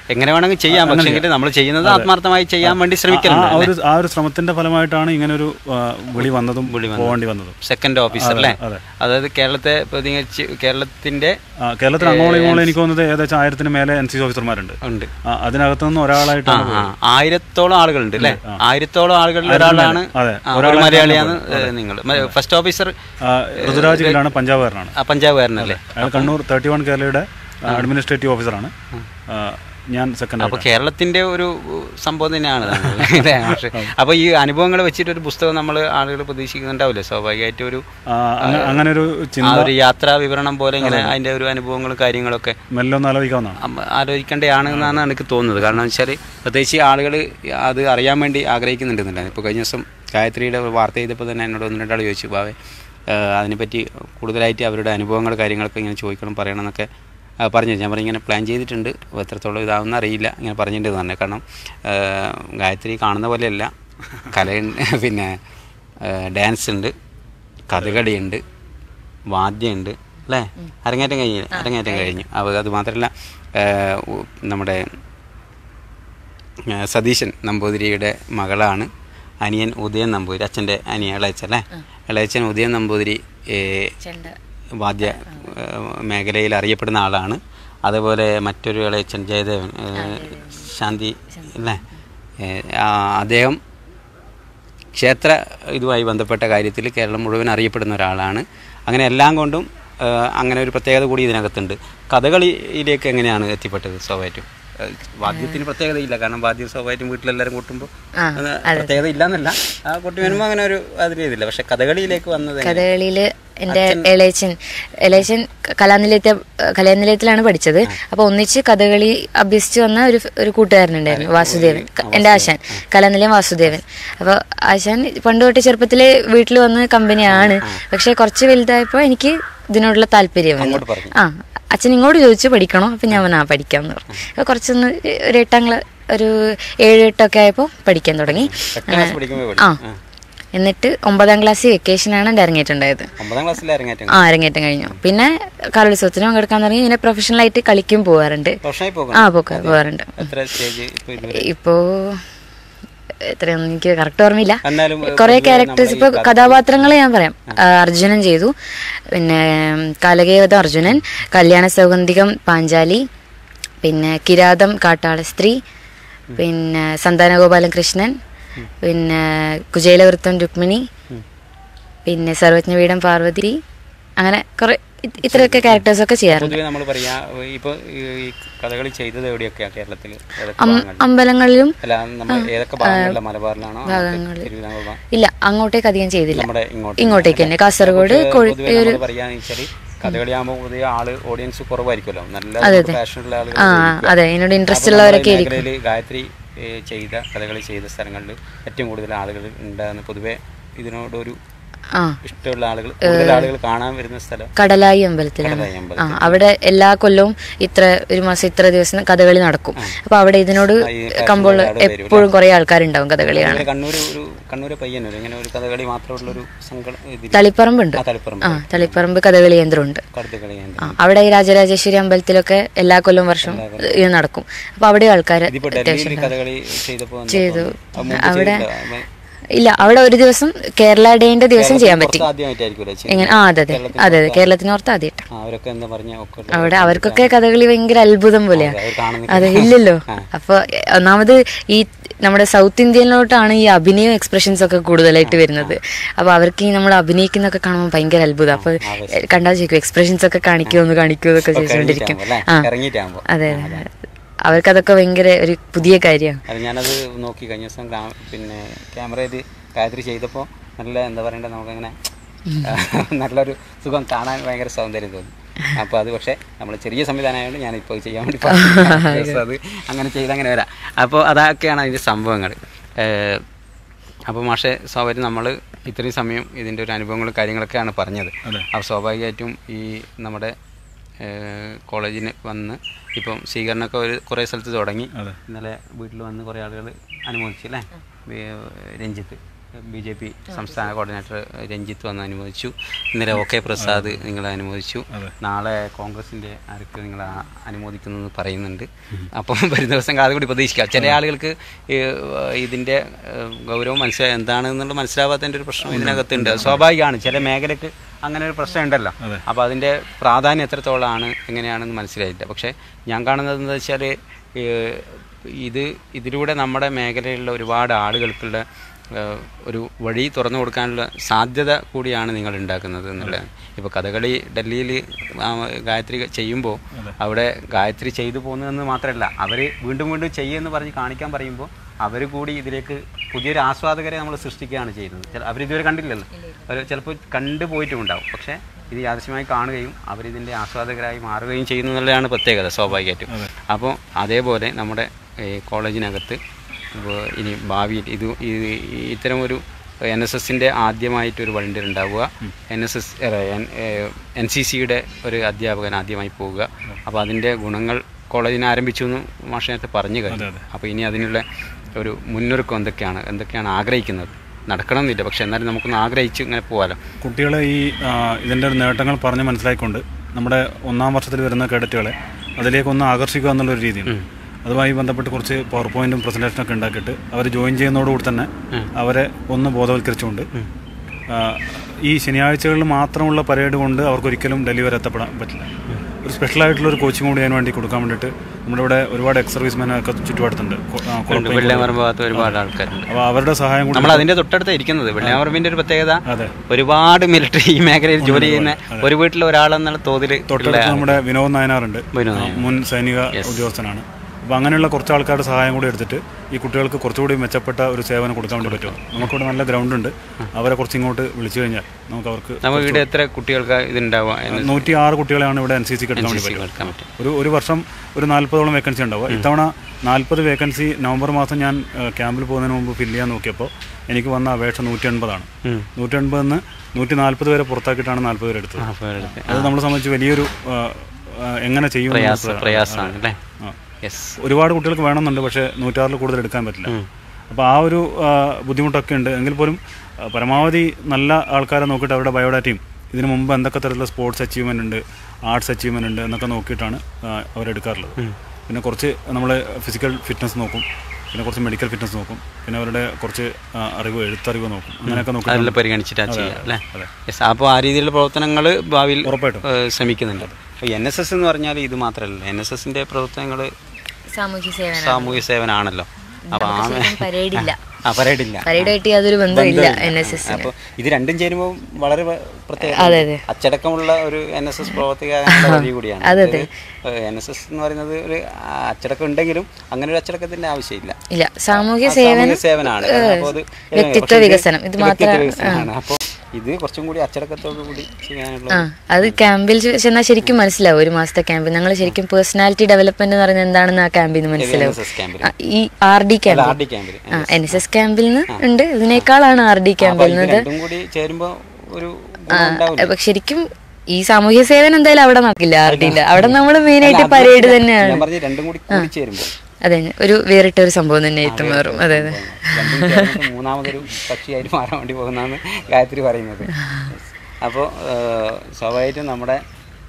എങ്ങനെ വേണമെങ്കിൽ ചെയ്യാം പക്ഷേ നമ്മൾ ചെയ്യുന്നത് ആത്മാർത്ഥമായി ചെയ്യാൻ വേണ്ടി
ആ
ശ്രമിക്കലുണ്ട്
ആ ഒരു ആ ഒരു ശ്രമത്തിന്റെ ഫലമായിട്ടാണ് ഇങ്ങനെ ഒരു ആ, വിളി വന്നതും പോകേണ്ടി വന്നതും
സെക്കൻഡ് ഓഫീസർ അല്ലേ
അതെ.
അതായത് കേരളത്തെ പ്രതിനിധീകരിച്ച് കേരളത്തിന്റെ
ആ, കേരളത്തിൽ അങ്ങോളം ഇങ്ങോളം എനിക്ക് തോന്നുന്നത് ഏകദേശം ആയിരത്തിന് മേലെ എൻ സി ഓഫീസർമാരുണ്ട്
ഉണ്ട്
ആ, അതിനകത്തു നിന്ന് ഒരാളായിട്ടാണ്
ആ, ആയിരത്തോളം ആളുകളുണ്ട് അല്ലേ ആയിരത്തോളം ആളുകളിൽ ഒരാളാണ്
അതെ,
ആ, ഒരു മലയാളിയാണ് നിങ്ങൾ ഫസ്റ്റ് ഓഫീസർ
ആ, ഋതുരാജ് ഗില്ലാണ് പഞ്ചാബുകാരനാണ്
ആ, പഞ്ചാബുകാരനല്ലേ
അയാൾ കണ്ണൂർ തേർട്ടി വൺ കേരളയുടെ അഡ്മിനിസ്ട്രേറ്റീവ് ഓഫീസറാണ് ആ, ഞാൻ സെക്കൻഡ്
അപ്പൊ കേരളത്തിന്റെ ഒരു സംഭവം തന്നെയാണ് താങ്കൾ. അല്ലേ? പക്ഷേ അപ്പൊ ഈ അനുഭവങ്ങൾ വെച്ചിട്ട് ഒരു പുസ്തകം നമ്മൾ ആളുകൾ പ്രതീക്ഷിക്കുന്നുണ്ടാവില്ലേ സ്വാഭാവികമായിട്ട് ഒരു
അങ്ങനെ ഒരു
ആ
ചിന്ത
ഒരു യാത്രാ വിവരണം പോലെ ഇങ്ങനെ അതിന്റെ ഒരു അനുഭവങ്ങളും കാര്യങ്ങളൊക്കെ
മെല്ലെ ഒന്ന് ആലോചിക്കാവുന്നതാണ്
അമ്മ ആലോചിക്കേണ്ടതാണ് എന്നാണ് എനിക്ക് തോന്നുന്നത് കാരണം വെച്ചാൽ പ്രത്യേകിച്ച് ആളുകൾ അത് അറിയാൻ വേണ്ടി ആഗ്രഹിക്കുന്നുണ്ടെന്നില്ല ഇപ്പോൾ കഴിഞ്ഞ ദിവസം ഗായത്രിയുടെ ഒരു വാർത്ത ചെയ്തപ്പോൾ തന്നെ എന്നോട് ഒന്ന് രണ്ടാൾ ചോദിച്ചു ബാവേ ഏഹ് അതിനെപ്പറ്റി കൂടുതലായിട്ട് അവരുടെ അനുഭവങ്ങൾ കാര്യങ്ങളൊക്കെ ഇങ്ങനെ ചോദിക്കണം പറയണം എന്നൊക്കെ ആ, പറഞ്ഞു ഞാൻ പറഞ്ഞു ഇങ്ങനെ പ്ലാൻ ചെയ്തിട്ടുണ്ട് അപ്പോൾ എത്രത്തോളം ഇതാവുന്ന അറിയില്ല ഇങ്ങനെ പറഞ്ഞിട്ടുണ്ട് തന്നെ കാരണം ഏഹ് ഗായത്രി കാണുന്ന പോലെയല്ല കലയുണ്ട് പിന്നെ ഡാൻസ് ഉണ്ട് കഥകളിയുണ്ട് വാദ്യമുണ്ട് അല്ലേ അരങ്ങേറ്റം കഴിഞ്ഞു അരങ്ങേറ്റം കഴിഞ്ഞു അപ്പോൾ അത് മാത്രമല്ല ഏഹ് ഉ- നമ്മുടെ ഏഹ് സതീശൻ നമ്പൂതിരിയുടെ മകളാണ് അനിയൻ ഉദയൻ നമ്പൂതിരി അച്ഛൻ്റെ അനിയൻ ഇളയച്ചൻ അല്ലേ ഇളയച്ചൻ ഉദയൻ നമ്പൂതിരി ഏഹ്
ചെണ്ട
വാദ്യ ഏഹ് മേഖലയിൽ അറിയപ്പെടുന്ന ആളാണ് അതുപോലെ മറ്റൊരു ഇളയച്ചൻ ജയദേവൻ ഏഹ് ശാന്തി അല്ലേ ഏഹ് ആ അദ്ദേഹം ക്ഷേത്ര ഇതുമായി ബന്ധപ്പെട്ട കാര്യത്തിൽ കേരളം മുഴുവൻ അറിയപ്പെടുന്ന ഒരാളാണ് അങ്ങനെ എല്ലാം കൊണ്ടും ഏഹ് അങ്ങനെ ഒരു പ്രത്യേകത കൂടി ഇതിനകത്തുണ്ട് കഥകളിയിലേക്ക് എങ്ങനെയാണ് എത്തിപ്പെട്ടത് സ്വാഭാവികം ഏഹ് വാദ്യത്തിന് പ്രത്യേകതയില്ല കാരണം വാദ്യം സ്വാഭാവികം വീട്ടിലെല്ലാവരും കൂട്ടുമ്പോൾ
ആ,
അത് പ്രത്യേകത ഇല്ലെന്നല്ല ആ കുട്ടി വരുമ്പോൾ അങ്ങനെ ഒരു അതിന് ഇതില്ല പക്ഷെ കഥകളിയിലേക്ക് വന്നത് എങ്ങനെ?
കഥകളിയിൽ എൻ്റെ ഇളയച്ചൻ ഇളയച്ചൻ കലാനിലയത്തെ കലാനിലയത്തിലാണ് പഠിച്ചത് അപ്പോൾ ഒന്നിച്ച് കഥകളി അഭ്യസിച്ച് വന്ന ഒരു ഒരു കൂട്ടുകാരനുണ്ടായിരുന്നു വാസുദേവൻ ക- എൻ്റെ ആശാൻ കലാനിലയം വാസുദേവൻ അപ്പോൾ ആശാൻ പണ്ട് തൊട്ട് ചെറുപ്പത്തിലെ വീട്ടിൽ വന്ന് കമ്പനിയാണ് പക്ഷേ കുറച്ച് വലുതായപ്പോൾ എനിക്ക് ഇതിനോടുള്ള താല്പര്യം വന്നു
അങ്ങോട്ട് പറഞ്ഞു
ആ അച്ഛൻ ഇങ്ങോട്ട് ചോദിച്ചു പഠിക്കണോ അപ്പം ഞാൻ പറഞ്ഞു ആ പഠിക്കാമെന്ന് പറഞ്ഞു അപ്പോൾ കുറച്ചൊന്ന് ഒരു എട്ടാം ക്ലാസ് ഒരു ഏഴ് എട്ടൊക്കെ ആയപ്പോൾ പഠിക്കാൻ തുടങ്ങി
എട്ടാം ക്ലാസ് പഠിക്കുമ്പോൾ
ആ എന്നിട്ട് ഒമ്പതാം ക്ലാസ് വെക്കേഷനാണ് എൻ്റെ അരങ്ങേറ്റുണ്ടായത്
ഒമ്പതാം ക്ലാസ്സിൽ അരങ്ങേറ്റം
ആ അരങ്ങേറ്റം കഴിഞ്ഞു പിന്നെ കലോത്സവത്തിന് പങ്കെടുക്കാൻ തുടങ്ങി ഇങ്ങനെ പ്രൊഫഷണലായിട്ട് കളിക്കും പോകാറുണ്ട്
പ്രൊഫഷനായി
ആ
പോകണം
പോക്ക പോകാറുണ്ട്
എത്ര സ്റ്റേജ് ഇപ്പോൾ ഇതുവരെ
ഇപ്പോ എത്രയൊന്നും എനിക്ക് കറക്റ്റ് ഓർമ്മയില്ല
എന്നാലും ഏഹ്,
കുറെ
പൊതുവെ
ക്യാരക്ടേഴ്സ്
നമ്മളെ
ഇപ്പൊ
ഈ
കഥാപാത്രങ്ങൾ ഞാൻ പറയാം ആ, അർജുനൻ ചെയ്തു പിന്നെ കാലകേവതം അർജുനൻ കല്യാണ സൗഗന്ധികം പാഞ്ചാലി പിന്നെ കിരാതം കാട്ടാള സ്ത്രീ പിന്നെ സന്താനഗോപാലൻ കൃഷ്ണൻ പിന്നെ കുചേലവൃത്തം രുക്മിണി പിന്നെ സർവജ്ഞപീഠം പാർവതി അങ്ങനെ കുറെ ഇത് ഇത്രയൊക്കെ ക്യാരക്ടേഴ്സ് ഒക്കെ ചെയ്യാറുണ്ട്
പൊതുവെ നമ്മൾ പറയാ ഇപ്പൊ ഈ ഈ കഥകളി ചെയ്തത് എവിടെയൊക്കെയാ കേരളത്തിൽ ഏതൊക്കെ
അം-
ഭാഗങ്ങളിൽ
അമ്പലങ്ങളിലും
അല്ല നമ്മൾ ഏതൊക്കെ ഭാഗങ്ങളിലാണ് മലബാറിലാണോ തിരുവിതാംകൂർ ഭാഗം?
ഇല്ല അങ്ങോട്ടേക്ക് അധികം ചെയ്തില്ല
നമ്മുടെ ഇങ്ങോട്ട്
ഇങ്ങോട്ടേക്ക് തന്നെ കാസർഗോഡ്
നമുക്ക്
കോഴി
പൊതുവെ നമ്മൾ പറയാന്ന് വെച്ചാല് കഥകളി ആകുമ്പോൾ പൊതുവെ ആള് ഓഡിയൻസ് കുറവായിരിക്കുമല്ലോ നല്ല പാഷനുള്ള ആളുകൾ
ആ അതെ ഇതിനോട് ഇൻട്രസ്റ്റ് ഉള്ളവരൊക്കെ ആയിരിക്കും
മേഖലയിൽ ഗായത്രി ഏ, ചെയ്ത കഥകളി ചെയ്ത സ്ഥലങ്ങളിൽ ഏറ്റവും കൂടുതൽ ആളുകൾ ഉണ്ടാകുന്ന പൊതുവെ ഇതിനോടൊരു
ആ
ഇഷ്ടമുള്ള ആളുകൾ കൂടുതൽ ആളുകൾ കാണാൻ വരുന്ന സ്ഥലം
കടലായി അമ്പലത്തിലാണ്
കടലായി അമ്പലത്തിൽ.
ആ അവിടെ എല്ലാ കൊല്ലവും ഇത്ര ഒരു മാസം ഇത്ര ദിവസം കഥകളി നടക്കും അപ്പൊ അവിടെ ഇതിനോട്
ഈ
കമ്പോൾ
ആള് വരും,
എപ്പോഴും കുറെ ആൾക്കാരുണ്ടാവും കഥകളി കാണാൻ
അതുപോലെ കണ്ണൂർ ഒരു കണ്ണൂർ പയ്യന്നൂർ ഇങ്ങനെ ഒരു കഥകളി മാത്രമുള്ള ഒരു സംഘടന ഇതിൽ
തളിപ്പറമ്പുണ്ട്
ആ തളിപ്പുറം
ആ തളിപ്പറമ്പ് കഥകളി കേന്ദ്രമുണ്ട്
കടുത്തുകളി
ആ അവിടെ ഈ രാജരാജേശ്വരി അമ്പലത്തിലൊക്കെ എല്ലാ കൊല്ലവും വർഷം ഇത് നടക്കും അപ്പൊ അവിടെ ആൾക്കാർ
ഇതിപ്പോ ഡൽഹിയിൽ കഥകളി ചെയ്തപ്പോ
ചെയ്തു.
ആ, മുമ്പ്
അവിടെ
ചെയ്തിട്ടില്ല. മ-
ഇല്ല അവിടെ ഒരു ദിവസം കേരള ഡേന്റെ ദിവസം ചെയ്യാൻ പറ്റി
പുറത്ത് ആദ്യമായിട്ടായിരിക്കുമല്ലേ ചെയ്യുന്നത്?
എങ്ങനെ ആ അതെ അതെ അതെ അതെ കേരളത്തിന് പുറത്ത് ആദ്യമായിട്ട്
ആ, അവരൊക്കെ എന്താ പറഞ്ഞ ഒക്കെ ഉള്ള-
അവിടെ അവർക്കൊക്കെ കഥകളി ഭയങ്കര അത്ഭുതം പോലെയാ
അവർ കാണുന്ന
അതെ ഇല്ലല്ലോ അപ്പൊ ഒന്നാമത് ഈ നമ്മുടെ സൗത്ത് ഇന്ത്യയിലോട്ടാണ് ഈ അഭിനയം എക്സ്പ്രഷൻസ് ഒക്കെ കൂടുതലായിട്ട് വരുന്നത് അപ്പൊ അവർക്ക് ഈ നമ്മൾ അഭിനയിക്കുന്നൊക്കെ കാണുമ്പോൾ ഭയങ്കര അത്ഭുതം അപ്പൊ കണ്ടാൽ ചോദിക്കും എക്സ്പ്രഷൻസ് ഒക്കെ കാണിക്കുമോ എന്ന് കാണിക്കുമോ എന്നൊക്കെ ചോദിച്ചുകൊണ്ടിരിക്കും
അല്ലേ
ആ
ഇറങ്ങിയിട്ടാകുമ്പോ
അതെ അതെ അവർക്കതൊക്കെ ഭയങ്കര ഒരു പുതിയ കാര്യമാണ്
അത് ഞാനത് നോക്കി കഴിഞ്ഞ ദിവസം കാ- പിന്നെ ക്യാമറയിൽ ഗായത്രി ചെയ്തപ്പോൾ നല്ല എന്താ പറയണ്ടേ നമുക്കങ്ങനെ നല്ലൊരു സുഖം കാണാൻ ഭയങ്കര സൗന്ദര്യം തോന്നി അപ്പോൾ അത് പക്ഷേ നമ്മൾ ചെറിയ സംവിധാനമായതുകൊണ്ട് ഞാൻ ഇപ്പോൾ ചെയ്യാൻ വേണ്ടി പറഞ്ഞു. ദിവസം അത് അങ്ങനെ ചെയ്ത് അങ്ങനെ വരാം അപ്പോൾ അതൊക്കെയാണ് അതിൻ്റെ സംഭവങ്ങൾ അപ്പോൾ മാഷെ സ്വാഭാവികം നമ്മൾ ഇത്രയും സമയം ഇതിൻ്റെ ഒരു അനുഭവങ്ങളും കാര്യങ്ങളൊക്കെയാണ് പറഞ്ഞത് അപ്പോൾ സ്വാഭാവികമായിട്ടും ഈ നമ്മുടെ ഏഹ്, കോളേജിന് വന്ന് ഇപ്പം സ്വീകരണമൊക്കെ ഒരു കുറേ സ്ഥലത്ത് തുടങ്ങി
അതെ.
ഇന്നലെ വീട്ടിൽ വന്ന് കുറേ ആളുകൾ അനുമോദിച്ചു അല്ലേ വേ- രഞ്ജിത്ത് ബി ജെ പി സംസ്ഥാന കോർഡിനേറ്റർ രഞ്ജിത്ത് വന്ന് അനുമോദിച്ചു ഇന്നലെ ഒ കെ പ്രസാദ് നിങ്ങളെ അനുമോദിച്ചു നാളെ കോൺഗ്രസിൻ്റെ ആർക്ക് നിങ്ങൾ അനുമോദിക്കുന്നു എന്ന് പറയുന്നുണ്ട് അപ്പം വരും ദിവസം കാത് കൂടി പ്രതീക്ഷിക്കാം ചില ആളുകൾക്ക് ഈ, ഏഹ്, ഇതിൻ്റെ ഏഹ്, ഗൗരവം മനസ്സിലായി എന്താണെന്നുള്ള മനസ്സിലാവാത്തതിൻ്റെ ഒരു പ്രശ്നം ഇതിനകത്തുണ്ട് അത് സ്വാഭാവികമാണ് ചില മേഖലയ്ക്ക് അങ്ങനെ ഒരു പ്രശ്നം ഉണ്ടല്ലോ അപ്പോൾ അതിൻ്റെ പ്രാധാന്യം എത്രത്തോളമാണ് എങ്ങനെയാണെന്ന് മനസ്സിലായില്ല പക്ഷേ ഞാൻ കാണുന്നത് എന്താ വെച്ചാൽ ഇത് ഇതിലൂടെ നമ്മുടെ മേഖലയിലുള്ള ഒരുപാട് ആളുകൾക്കുള്ള ഏഹ്, ഒരു വഴി തുറന്നു കൊടുക്കാനുള്ള സാധ്യത കൂടിയാണ് നിങ്ങൾ ഉണ്ടാക്കുന്നത് എന്നുള്ളത് ഇപ്പോൾ കഥകളി ഡൽഹിയിൽ ഗായത്രി ചെയ്യുമ്പോൾ അവിടെ ഗായത്രി ചെയ്തു പോകുന്നതെന്ന് മാത്രമല്ല അവർ വീണ്ടും വീണ്ടും ചെയ്യുമെന്ന് പറഞ്ഞ് കാണിക്കാൻ പറയുമ്പോൾ അവർ കൂടി ഇതിലേക്ക് പുതിയൊരു ആസ്വാദകരെ നമ്മൾ സൃഷ്ടിക്കുകയാണ് ചെയ്യുന്നത് ചില അവരിതുവരെ കണ്ടില്ലല്ലോ അവർ ചിലപ്പോൾ കണ്ടു പോയിട്ടുമുണ്ടാവും പക്ഷേ ഇത് യാദൃശ്യമായി കാണുകയും അവരിതിൻ്റെ ആസ്വാദകരായി മാറുകയും ചെയ്യുന്നു എന്നുള്ളതാണ് പ്രത്യേകത സ്വാഭാവികമായിട്ടും അപ്പോൾ അതേപോലെ നമ്മുടെ ഈ കോളേജിനകത്ത് ഇപ്പോൾ ഇനി ഭാവിയിൽ ഇത് ഇത് ഇത്തരം ഒരു എൻ എസ് എസിൻ്റെ ആദ്യമായിട്ടൊരു വളണ്ടിയർ ഉണ്ടാവുക N S S N C സിയുടെ ഒരു അധ്യാപകൻ ആദ്യമായി പോവുക അപ്പോൾ അതിൻ്റെ ഗുണങ്ങൾ കോളേജിന് ആരംഭിച്ചു എന്ന് മാഷ് നേരത്തെ പറഞ്ഞു കഴിഞ്ഞു അപ്പോൾ ഇനി അതിനുള്ള ഒരു മുന്നൊരുക്കം എന്തൊക്കെയാണ് എന്തൊക്കെയാണ് ആഗ്രഹിക്കുന്നത് നടക്കണമെന്നില്ല പക്ഷെ എന്നാലും നമുക്കൊന്ന് ആഗ്രഹിച്ച് ഇങ്ങനെ പോകാമല്ലോ
കുട്ടികളെ ഈ ആ, ഇതിൻ്റെ ഒരു നേട്ടങ്ങൾ പറഞ്ഞ് മനസ്സിലാക്കിക്കൊണ്ട് നമ്മുടെ ഒന്നാം വർഷത്തിൽ വരുന്ന കേഡറ്റുകളെ അതിലേക്ക് ഒന്ന് ആകർഷിക്കുക എന്നുള്ളൊരു രീതിയാണ് അതുമായി ബന്ധപ്പെട്ട് കുറച്ച് പവർ പോയിന്റും പ്രസന്റേഷനൊക്കെ ഉണ്ടാക്കിയിട്ട് അവർ ജോയിൻ ചെയ്യുന്നതോടുകൂടി തന്നെ അവരെ ഒന്ന് ബോധവൽക്കരിച്ചുകൊണ്ട് ആ, ഈ ശനിയാഴ്ചകളിൽ മാത്രമുള്ള പരേഡ് കൊണ്ട് അവർക്കൊരിക്കലും ഡൽഹി വരെ എത്തപ്പെടാൻ പറ്റില്ല ഒരു സ്പെഷ്യലായിട്ടുള്ള ഒരു കോച്ചിങ് കൂടി അതിന് വേണ്ടി കൊടുക്കാൻ വേണ്ടിയിട്ട് നമ്മുടെ ഇവിടെ ഒരുപാട് എക്സ് സർവീസ്മാനൊക്കെ ചുറ്റുപാടത്തുണ്ട് കൊ- ആ, കുളപ്പുഴ-
വെള്ളിയാമറം ഭാഗത്ത് ഒരുപാട് ആൾക്കാരുണ്ട്
അപ്പോൾ അവരുടെ സഹായം കൂടി
നമ്മൾ അതിന്റെ തൊട്ടടുത്ത് ഇരിക്കുന്നത് വെള്ളിയാമറമ്പിന്റെ ഒരു പ്രത്യേകത
അതെ
ഒരുപാട് മിലിറ്ററി ഈ മേഖലയിൽ ജോലി ചെയ്യുന്ന ഒരു വീട്ടിൽ ഒരാളെന്നുള്ള തോതിൽ
തൊട്ടടുത്ത് നമ്മുടെ വിനോദ് നായനാറുണ്ട്
വിനോദ്
ആ, മുൻ സൈനിക ഉദ്യോഗസ്ഥനാണ് അപ്പോൾ അങ്ങനെയുള്ള കുറച്ച് ആൾക്കാരുടെ സഹായം കൂടി എടുത്തിട്ട് ഈ കുട്ടികൾക്ക് കുറച്ചുകൂടി മെച്ചപ്പെട്ട ഒരു സേവനം കൊടുക്കാൻ വേണ്ടി പറ്റും നമുക്കിവിടെ നല്ല ഗ്രൗണ്ട് ഉണ്ട് അവരെ കുറച്ച് ഇങ്ങോട്ട് വിളിച്ചു കഴിഞ്ഞാൽ നമുക്ക് അവർക്ക്
നമുക്ക് ഇവിടെ എത്ര കുട്ടികൾക്ക് ഇതുണ്ടാവുക എന്ന്
നൂറ്റി ആറ് കുട്ടികളെയാണ് ഇവിടെ എൻ സി സിക്ക് എടുക്കാൻ വേണ്ടി പറ്റും
കേൾക്കാൻ പറ്റും
ഒരു ഒരു വർഷം ഒരു നാൽപ്പതോളം വേക്കൻസി ഉണ്ടാവുക ഇത്തവണ നാൽപ്പത് വേക്കൻസി നവംബർ മാസം ഞാൻ ഏഹ്, ക്യാമ്പിൽ പോകുന്നതിന് മുമ്പ് ഫില്ല് ചെയ്യാൻ നോക്കിയപ്പോൾ എനിക്ക് വന്ന അപേക്ഷ നൂറ്റി എൺപതാണ്
ഉം.
നൂറ്റി എൺപതിൽ നൂറ്റി നാൽപ്പത് വരെ പുറത്താക്കിയിട്ടാണ് നാൽപ്പത് പേര് എടുത്തത്
ആ, അപ്പോൾ എടുത്ത്.
അത് നമ്മളെ സംബന്ധിച്ച് വലിയൊരു ആ, ആ, എങ്ങനെ ചെയ്യും
പ്രയാസ പ്രയാസമാണ് അല്ലേ
ആ.
യെസ്
ഒരുപാട് കുട്ടികൾക്ക് വേണമെന്നുണ്ട് പക്ഷേ നൂറ്റാറിൽ കൂടുതൽ എടുക്കാൻ പറ്റില്ല അപ്പോൾ ആ ഒരു ആ, ബുദ്ധിമുട്ടൊക്കെ ഉണ്ട് എങ്കിൽ പോലും ആ, പരമാവധി നല്ല ആൾക്കാരെ നോക്കിയിട്ട് അവരുടെ ബയോഡാറ്റയും ഇതിനു മുമ്പ് എന്തൊക്കെ തരത്തിലുള്ള സ്പോർട്സ് അച്ചീവ്മെൻ്റ് ഉണ്ട് ആർട്സ് അച്ചീവ്മെൻ്റ് ഉണ്ട് എന്നൊക്കെ നോക്കിയിട്ടാണ് ആ, അവരെടുക്കാറുള്ളത് പിന്നെ കുറച്ച് നമ്മൾ ഫിസിക്കൽ ഫിറ്റ്നസ് നോക്കും പിന്നെ കുറച്ച് മെഡിക്കൽ ഫിറ്റ്നസ് നോക്കും പിന്നെ അവരുടെ കുറച്ച് ആ, അറിവ് എഴുത്തറിവ് നോക്കും അങ്ങനെയൊക്കെ നോക്കി
അതെല്ലാം പരിഗണിച്ചിട്ടാണ് ചെയ്യുക അല്ലേ യെസ് അപ്പോൾ ആ രീതിയിലുള്ള പ്രവർത്തനങ്ങൾ ഭാവിയിൽ
ഉറപ്പായിട്ടും
ഏഹ്, ശ്രമിക്കുന്നുണ്ട് എൻ എസ് എസ് എന്ന് പറഞ്ഞാൽ ഇത് മാത്രമല്ല എൻ എസ് എസിൻ്റെ പ്രവർത്തനങ്ങൾ
സാമൂഹ്യ സേവനം
സാമൂഹ്യ സേവനമാണല്ലോ അപ്പോൾ ആ
പരേഡില്ല
ആ പരേഡില്ല
പരേഡായിട്ട് യാതൊരു ബന്ധമില്ല എൻ എസ് എസ്
അപ്പോൾ ഇത് രണ്ടും ചേരുമ്പോൾ വളരെ വ- പ്രത്യേക
അതെ, അതെ.
അച്ചടക്കമുള്ള ഒരു എൻ എസ് എസ് പ്രവർത്തക വഴി കൂടിയാണ് എൻ എസ് എസ് എന്ന് പറയുന്നത് ഒരു ആ, അച്ചടക്കം ഉണ്ടെങ്കിലും അങ്ങനെ ഒരു അച്ചടക്കത്തിന്റെ ആവശ്യമില്ല
ഇല്ല സാമൂഹ്യ
ആ,
സേവനം
സാമൂഹ്യ സേവനമാണ് അപ്പോൾ അത്
വ്യക്തിത്വ
പക്ഷേ ഇത്
വികസനം. ഇത്
വ്യക്തിത്വ
മാത്രം-
വികസനമാണ്. അപ്പോൾ ഇത് കുറച്ചും കൂടി അച്ചടക്കത്തോടു കൂടി ചെയ്യാനുള്ള
ആ അത് ക്യാമ്പിൽ ചെ- ചെന്നാൽ ശരിക്കും മനസ്സിലാവും ഒരു മാസത്തെ ക്യാമ്പ് ഞങ്ങൾ ശരിക്കും പേഴ്സണാലിറ്റി ഡെവലപ്മെന്റ് എന്ന് പറയുന്നത് എന്താണെന്ന് ആ ക്യാമ്പിൽ നിന്ന് മനസ്സിലാവും
NSS ക്യാമ്പിൽ
ആ, ഈ R D camp
R D ക്യാമ്പിൽ
ആ എൻ എസ് എസ് ക്യാമ്പിൽ നിന്ന് ഉണ്ട് ഇതിനേക്കാളാണ് ആർ ഡി ക്യാമ്പിൽ
ഇത്
നിന്ന്
രണ്ടും കൂടി ചേരുമ്പോൾ ഒരു ഗുണം ഉണ്ടാവില്ല
അപ്പൊ ശരിക്കും ഈ സാമൂഹ്യ സേവനം എന്തായാലും അവിടെ നടക്കില്ല ആർ ഡിയിൽ അവിടെ നമ്മൾ മെയിൻ ആയിട്ട് പരേഡ് തന്നെയാണ്
ഞാൻ പറഞ്ഞ രണ്ടും കൂടി കൂടി ചേരുമ്പോൾ
അതെ ഒരു വേറിട്ട ഒരു സംഭവം തന്നെ ആയിട്ട് മാറും അതെ അതെ
രണ്ടും ചേർന്നിട്ട് മൂന്നാമതൊരു കക്ഷിയായിട്ട് മാറാൻ വേണ്ടി പോകുന്നതാണ് ഗായത്രി പറയുന്നത് അപ്പോൾ സ്വാഭാവികമായിട്ടും നമ്മുടെ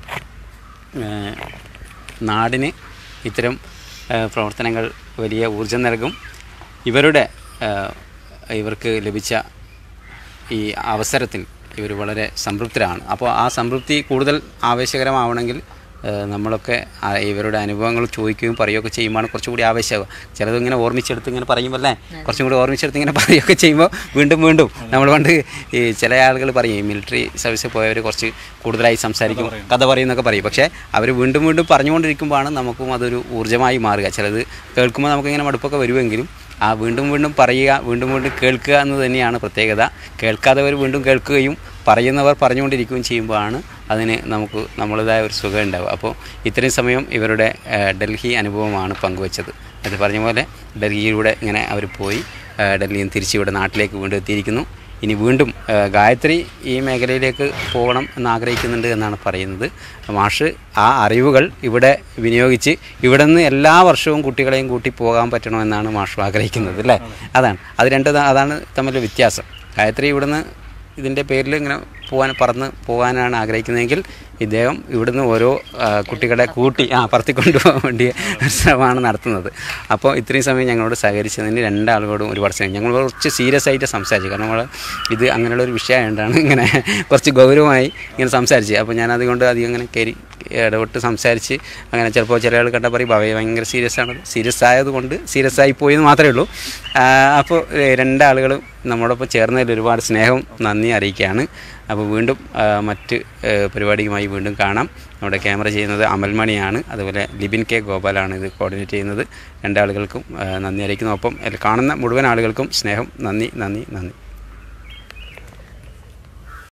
ഏഹ്, നാടിന് ഇത്തരം ഏഹ്, പ്രവർത്തനങ്ങൾ വലിയ ഊർജം നൽകും ഇവരുടെ ഏഹ്, ഇവർക്ക് ലഭിച്ച ഈ അവസരത്തിൽ ഇവർ വളരെ സംതൃപ്തരാണ് അപ്പോൾ ആ സംതൃപ്തി കൂടുതൽ ആവേശകരമാവണമെങ്കിൽ ഏഹ്, നമ്മളൊക്കെ ആ ഇവരുടെ അനുഭവങ്ങൾ ചോദിക്കുകയും പറയുകയൊക്കെ ചെയ്യുമ്പോഴാണ് കുറച്ചുകൂടി ആവേശമാവുക ചിലത് ഇങ്ങനെ ഓർമ്മിച്ചെടുത്ത് ഇങ്ങനെ പറയുമ്പോൾ അല്ലേ കുറച്ചും കൂടി ഓർമ്മിച്ചെടുത്ത് ഇങ്ങനെ പറയുകയൊക്കെ ചെയ്യുമ്പോൾ വീണ്ടും വീണ്ടും നമ്മൾ പണ്ട് ഈ ചില ആളുകൾ പറയും ഈ മിലിറ്ററി സർവീസിൽ പോയവർ കുറച്ച് കൂടുതലായി സംസാരിക്കും കഥ പറയുന്നൊക്കെ പറയും പക്ഷേ അവർ വീണ്ടും വീണ്ടും പറഞ്ഞുകൊണ്ടിരിക്കുമ്പോഴാണ് നമുക്കും അതൊരു ഊർജ്ജമായി മാറുക ചിലത് കേൾക്കുമ്പോൾ നമുക്കിങ്ങനെ മടുപ്പൊക്കെ വരുമെങ്കിലും ആ വീണ്ടും വീണ്ടും പറയുക വീണ്ടും വീണ്ടും കേൾക്കുക എന്ന് തന്നെയാണ് പ്രത്യേകത കേൾക്കാത്തവർ വീണ്ടും കേൾക്കുകയും പറയുന്നവർ പറഞ്ഞുകൊണ്ടിരിക്കുകയും ചെയ്യുമ്പോഴാണ് അതിന് നമുക്ക് നമ്മളുടേതായ ഒരു സുഖം ഉണ്ടാവുക അപ്പോൾ ഇത്രയും സമയം ഇവരുടെ ഏഹ്, ഡൽഹി അനുഭവമാണ് പങ്കുവച്ചത് അത് പറഞ്ഞ പോലെ ഡൽഹിയിലൂടെ ഇങ്ങനെ അവർ പോയി ഏഹ്, ഡൽഹിയിൽ നിന്ന് തിരിച്ച് ഇവിടെ നാട്ടിലേക്ക് വീണ്ടും എത്തിയിരിക്കുന്നു ഇനി വീണ്ടും ഏഹ്, ഗായത്രി ഈ മേഖലയിലേക്ക് പോകണം എന്ന് ആഗ്രഹിക്കുന്നുണ്ട് എന്നാണ് പറയുന്നത് മാഷ് ആ അറിവുകൾ ഇവിടെ വിനിയോഗിച്ച് ഇവിടെ നിന്ന് എല്ലാ വർഷവും കുട്ടികളെയും കൂട്ടി പോകാൻ പറ്റണമെന്നാണ് മാഷ് ആഗ്രഹിക്കുന്നത് അല്ലേ അതാണ് അത് രണ്ട് അതാണ് തമ്മിലുള്ള വ്യത്യാസം ഗായത്രി ഇവിടുന്ന് ഇതിൻ്റെ പേരിൽ ഇങ്ങനെ പോകാൻ പറന്ന് പോകാനാണ് ആഗ്രഹിക്കുന്നതെങ്കിൽ ഇദ്ദേഹം ഇവിടുന്ന് ഓരോ ആ, കുട്ടികളെ കൂട്ടി ആ പറത്തിക്കൊണ്ടു പോകാൻ വേണ്ടി ഒരു ശ്രമമാണ് നടത്തുന്നത് അപ്പോൾ ഇത്രയും സമയം ഞങ്ങളോട് സഹകരിച്ചതിന് രണ്ടാളുകളോടും ഒരുപാട് സ്നേഹം ഞങ്ങൾ കുറച്ച് സീരിയസ് ആയിട്ട് സംസാരിച്ചു കാരണം നമ്മൾ ഇത് അങ്ങനെയുള്ള ഒരു വിഷയമായതുകൊണ്ടാണ് ഇങ്ങനെ കുറച്ച് ഗൗരവമായി ഇങ്ങനെ സംസാരിച്ചത് അപ്പോൾ ഞാൻ അതുകൊണ്ട് അധികം ഇങ്ങനെ കയറി ഇടപെട്ട് സംസാരിച്ച് അങ്ങനെ ചിലപ്പോൾ ചില ആൾ കണ്ടാൽ പറയും ഭവയെ ഭയങ്കര സീരിയസ് ആണ് സീരിയസ് ആയതുകൊണ്ട് സീരിയസ് ആയി പോയി എന്ന് മാത്രമേ ഉള്ളൂ ആ, അപ്പോൾ ഏ, രണ്ടാളുകളും നമ്മോടൊപ്പം ചേർന്നതിൽ ഒരുപാട് സ്നേഹം നന്ദി അറിയിക്കുകയാണ് അപ്പോൾ വീണ്ടും ആ, മറ്റ് ഏ, പരിപാടിയുമായി വീണ്ടും കാണാം നമ്മുടെ ക്യാമറ ചെയ്യുന്നത് അമൽമണിയാണ് അതുപോലെ ലിബിൻ കെ ഗോപാലാണ് ഇത് കോർഡിനേറ്റ് ചെയ്യുന്നത് രണ്ടാളുകൾക്കും ആ, നന്ദി അറിയിക്കുന്നു ഒപ്പം ഇതിൽ കാണുന്ന മുഴുവൻ ആളുകൾക്കും സ്നേഹം നന്ദി നന്ദി നന്ദി